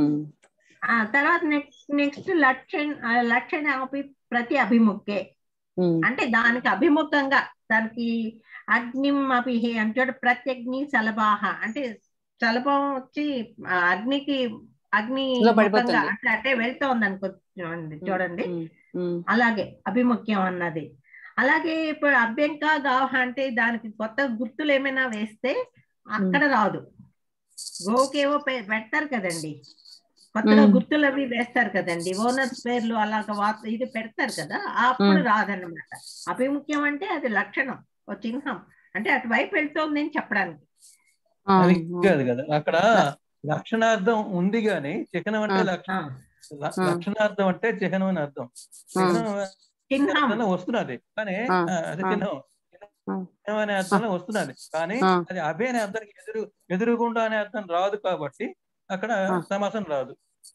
ఆ తర్వాత నెక్స్ట్ నెక్స్ట్ లక్షణ ఆ, లక్షణ అపి ప్రతి అభిముఖే అంటే దానికి అభిముఖంగా దానికి అగ్నిం అభిహే అంటే ప్రత్యగ్ని సలభాహ అంటే సలభం వచ్చి ఆ, అగ్నికి అగ్ని లో పడిపోతుంది. ముఖంగా అంటే అంటే వెళ్తోంది అనుకో చూడండి అలాగే అభిముఖ్యం అన్నది అలాగే ఇప్పుడు అభ్యంక గావహ అంటే దానికి కొత్త గుర్తులు ఏమైనా వేస్తే అక్కడ రాదు గోకేవో పె- పెడతారు కదండి కొత్తగా మ్మ్. గుర్తులు అవి వేస్తారు కదండి ఓనర్స్ పేర్లు అలాగ వా- ఇది పెడతారు కదా అప్పుడు మ్మ్. రాదన్నమాట అభిముఖ్యం అంటే అది లక్షణం ఓ చిహ్నం అంటే అటువైపు వెళ్తోంది అని చెప్పడానికి అది కాదు కదా అక్కడ లక్షణార్థం ఉంది గాని చిహ్నం అంటే లక్ష ల- లక్షణార్థం అంటే చిహ్నం అని అర్థం చిహ్నం చిహ్నం అర్థంలో వస్తున్నది కానీ ఆ, ఆ, అది ఆ. చిహ్నం చిహ్నం అనే అర్థంలో వస్తున్నది కానీ ఆ. అది అభే అనే అర్థానికి ఎదురు ఎదురుగుండా అనే అర్థం రాదు కాబట్టి అక్కడ సమాసం రాదు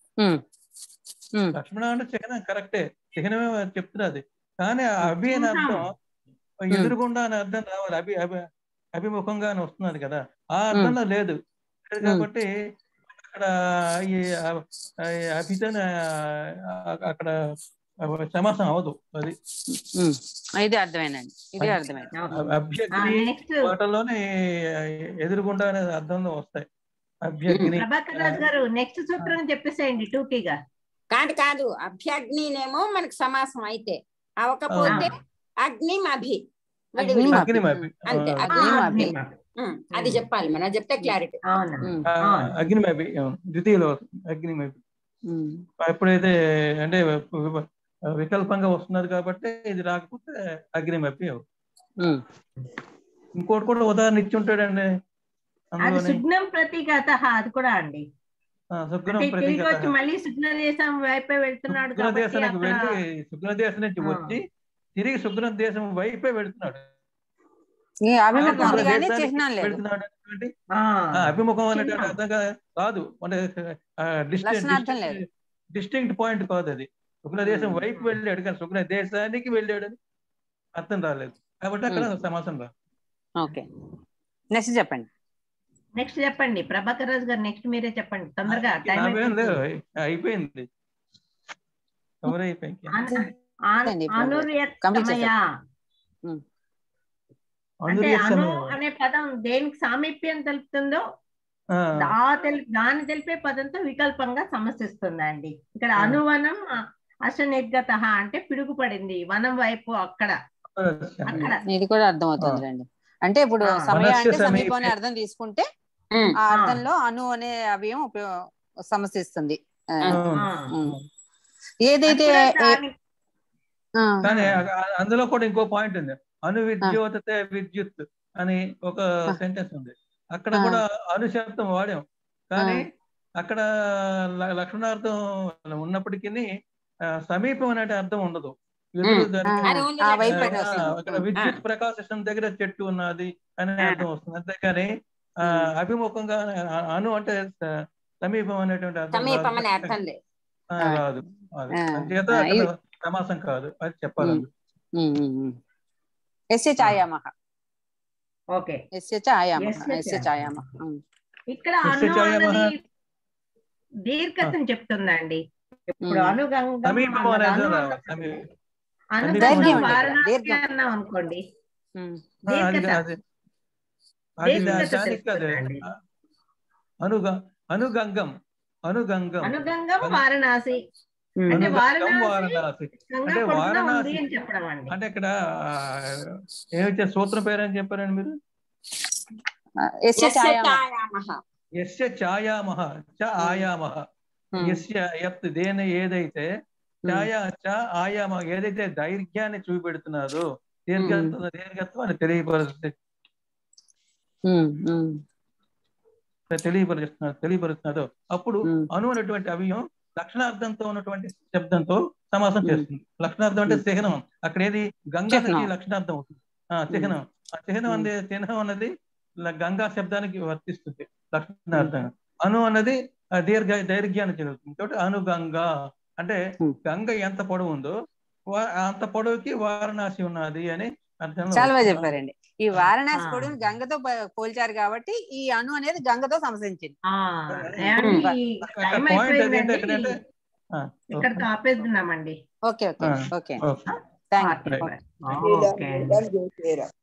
లక్ష్మణ అంటే చిహ్నం కరెక్టే చిహ్నమే చెప్తున్నది కానీ ఆ అభి అనే అర్థం ఎదురుగుండా అనే అర్థం రావాలి అభి అభి అభిముఖంగా అని వస్తున్నది కదా ఆ అర్థంలో లేదు లేదు కాబట్టి అక్కడ ఈ ఆ, ఈ అభితన అక్కడ సమాసం అవదు అది ఇది అర్థమైందండి ఇది అర్థమైంది అభ్యగ్ని నెక్స్ట్ వాటిల్లోనే ఎదురుగుండా అనే అర్థంలో వస్తాయి అభ్యగ్ని ప్రభాకర్ రాజు గారు నెక్స్ట్ సూత్రం చెప్పేసేయండి టూకీగా కాదు కాదు అభ్యగ్నినేమో మనకు సమాసం అయితే అవకపోతే అగ్నిం అభి విడివిడి. అగ్నిమభి అంతే ఆ, అగ్నిమభి ఉమ్, అది చెప్పాలి మనం చెప్తే క్లారిటీ అవునా ఆ, అగ్నిమభి అవును. ద్వితీయలో వస్తుంది. అగ్నిమభి ఎప్పుడైతే అంటే వి- వికల్పంగా వస్తున్నది కాబట్టి ఇది రాకపోతే అగ్నిమభి అవుతుంది ఇంకోటి కూడా ఉదాహరణ ఇచ్చి ఉంటాడండి అది అందులోనే సుగ్నం ప్రతీకత అది కూడా అండి ఆ, సుగ్నం అంటే తిరిగి వచ్చి ప్రతీక మళ్ళీ సుగ్న దేశం వైపే వెళ్తున్నాడు కాబట్టి దేశానికి అక్కడ వెళ్ళి సుగ్న దేశం నుంచి ఆ. వచ్చి తిరిగి సుగ్న దేశం వైపే వెళ్తున్నాడు ఈ అభిముఖం ఆ, ఉంది కానీ దేశానికి చిహ్నం లేదు వెళ్తున్నాడు అనేటువంటి ఆ, ఆ, అభిముఖం అనేటువంటి చిహ్నం. అర్థంగా రాదు అంటే లక్షణార్థం లేదు. డిస్టింక్ట్ పాయింట్ కాదు అది సుగ్న దేశం వైపు వెళ్ళాడు కానీ సుగ్న దేశానికి వెళ్ళాడు అని అర్థం రాలేదు కాబట్టి అక్కడ సమాసం రాదు ఓకే నెక్స్ట్ చెప్పండి నెక్స్ట్ చెప్పండి ప్రభాకర్ రాజు గారు నెక్స్ట్ మీరే చెప్పండి తొందరగా టైం నావేం లేవు అయిపోయింది కవర్ అయిపోయింది అండి, ఇప్పుడు complete అనుర్యమయ ఉమ్. అంటే అను అనుర్యసమయం. అనే పదం దేనికి సామీప్యం తెలుపుతుందో ఆ, ఆ తెలి దాన్ని తెలిపే పదంతో వికల్పంగా సమస్యస్తుంది అండి ఇక్కడ అనువనం అశనిర్గత అంటే పిడుగుపడింది వనం వైపు అక్కడ అక్కడ ఇది కూడా అర్థం అవుతుంది రండి అంటే ఇప్పుడు ఆ. సమయ మనస్సు అంటే సమీపం అనే సమీపే. అర్థం తీసుకుంటే ఉమ్, ఆ అర్థంలో అను అనే అవయం ఉపయో- సమసిస్తుంది ఆ, అవును. ఆ. ఉమ్. ఏదైతే అది కూడా ఏ- దాని- ఆ, కానీ ఆ- అందులో కూడా ఇంకో పాయింట్ ఉంది అను విద్యోతతే విద్యుత్ అని ఒక సెంటెన్స్ ఉంది అక్కడ ఆ. కూడా అను శబ్దం వాడాం కానీ అక్కడ ల- లక్షణార్థం ఉన్నప్పటికీ సమీపం అనే అర్థం ఉండదు ఎదురు ఉమ్. దానికి అది ఓన్లీ ఆ లక్షణం. వైపు ఆ, అని వస్తుంది. అక్కడ విద్యుత్ ప్రకాశం దగ్గర చెట్టు ఉన్నది అనే ఆ. అర్థం వస్తుంది అంతేకాని ఆ, అభిముఖంగా ఆ- అను అంటే స- సమీపం అనేటువంటి అర్థం సమీపం అనే రాదు. అర్థం లేదు ఆ, రాదు అది ఆ. అంచేత ఆ, అక్కడ ఇది- సమాసం కాదు అది చెప్పాలి ఉమ్. ఉమ్, ఉమ్, ఉమ్. ఎస్య ఛాయామహ ఓకే ఎస్య ఛాయామహ ఎస్య ఎస్య ఛాయామహ ఉమ్. ఇక్కడ ఎస్య అను ఛాయామహ. అన్నది దీర్ఘతం చెప్తుందండి ఇప్పుడు ఉమ్. అనుగంగం సమీపం అన్నది అనేది అను రాదు. అన్నది సమీ- అనుగంగం దైర్ఘ్యం అంటే వారణాసి దీర్ఘం. అన్నాం అనుకోండి ఉమ్. ఆ, అది దీర్ఘత అది అది దా- దీర్ఘత దానికి కాదు తెలుస్తుందండి. అనుగ అనుగంగం అనుగంగం అనుగంగం అను- వారణాసి ఉమ్. అంటే అనుగంగం వారణాసి వారణాసి గంగా అంటే పొడుగునా ఉంది వారణాసి అని చెప్పడం అండి అంటే ఇక్కడ ఆ, ఏమిచ్చే సూత్రం పేరు అని చెప్పారండి మీరు ఆ, ఎస్య యస్య ఛాయామహ ఛాయామహ. ఎస్య ఛాయామహ చ ఆయామహ ఉమ్. ఎస్య యత్ దేని ఏదైతే ఛాయా చ ఆయామ ఏదైతే దైర్ఘ్యాన్ని చూపెడుతున్నారో దీర్ఘత్వం దీర్ఘత్వాన్ని తెలియపరుస్తుంది ఉమ్, ఉమ్, తెలియపరుస్తున్నారు తెలియపరుస్తున్నారు అప్పుడు ఉమ్. అను అనేటువంటి అవియం లక్షణార్థంతో ఉన్నటువంటి శబ్దంతో సమాసం చేస్తుంది లక్షణార్థం అంటే చిహ్నం అక్కడ ఏది గంగాకి చిహ్నం. లక్షణార్థం అవుతుంది ఆ చిహ్నం ఆ చిహ్నం అనే చిహ్నం అన్నది ల- గంగా శబ్దానికి వర్తిస్తుంది లక్షణార్థం అను అన్నది ఆ దీర్ఘ దైర్ఘ్యాన్ని చెందుతుంది కాబట్టి అనుగంగా అంటే గంగ ఎంత పొడవు ఉందో వా- అంత పొడవుకి వారణాసి ఉన్నది అని అర్థంలో చాలా బాగా వస్తుంది. చెప్పారండి ఈ వారణాసి ఆ. పొడిని గంగతో ప- పోల్చారు కాబట్టి ఈ అణు అనేది గంగతో సమసించింది ఆ, ఏమండి, ఈ అక్కడ టైం పాయింట్ అది అయిపోయిందండి ఏంటంటే ఆ, ఇక్కడ ఆపేద్దామండి ఓకే ఓకే ఆ. Okay okay. Thank Right. Okay జై శ్రీరామ్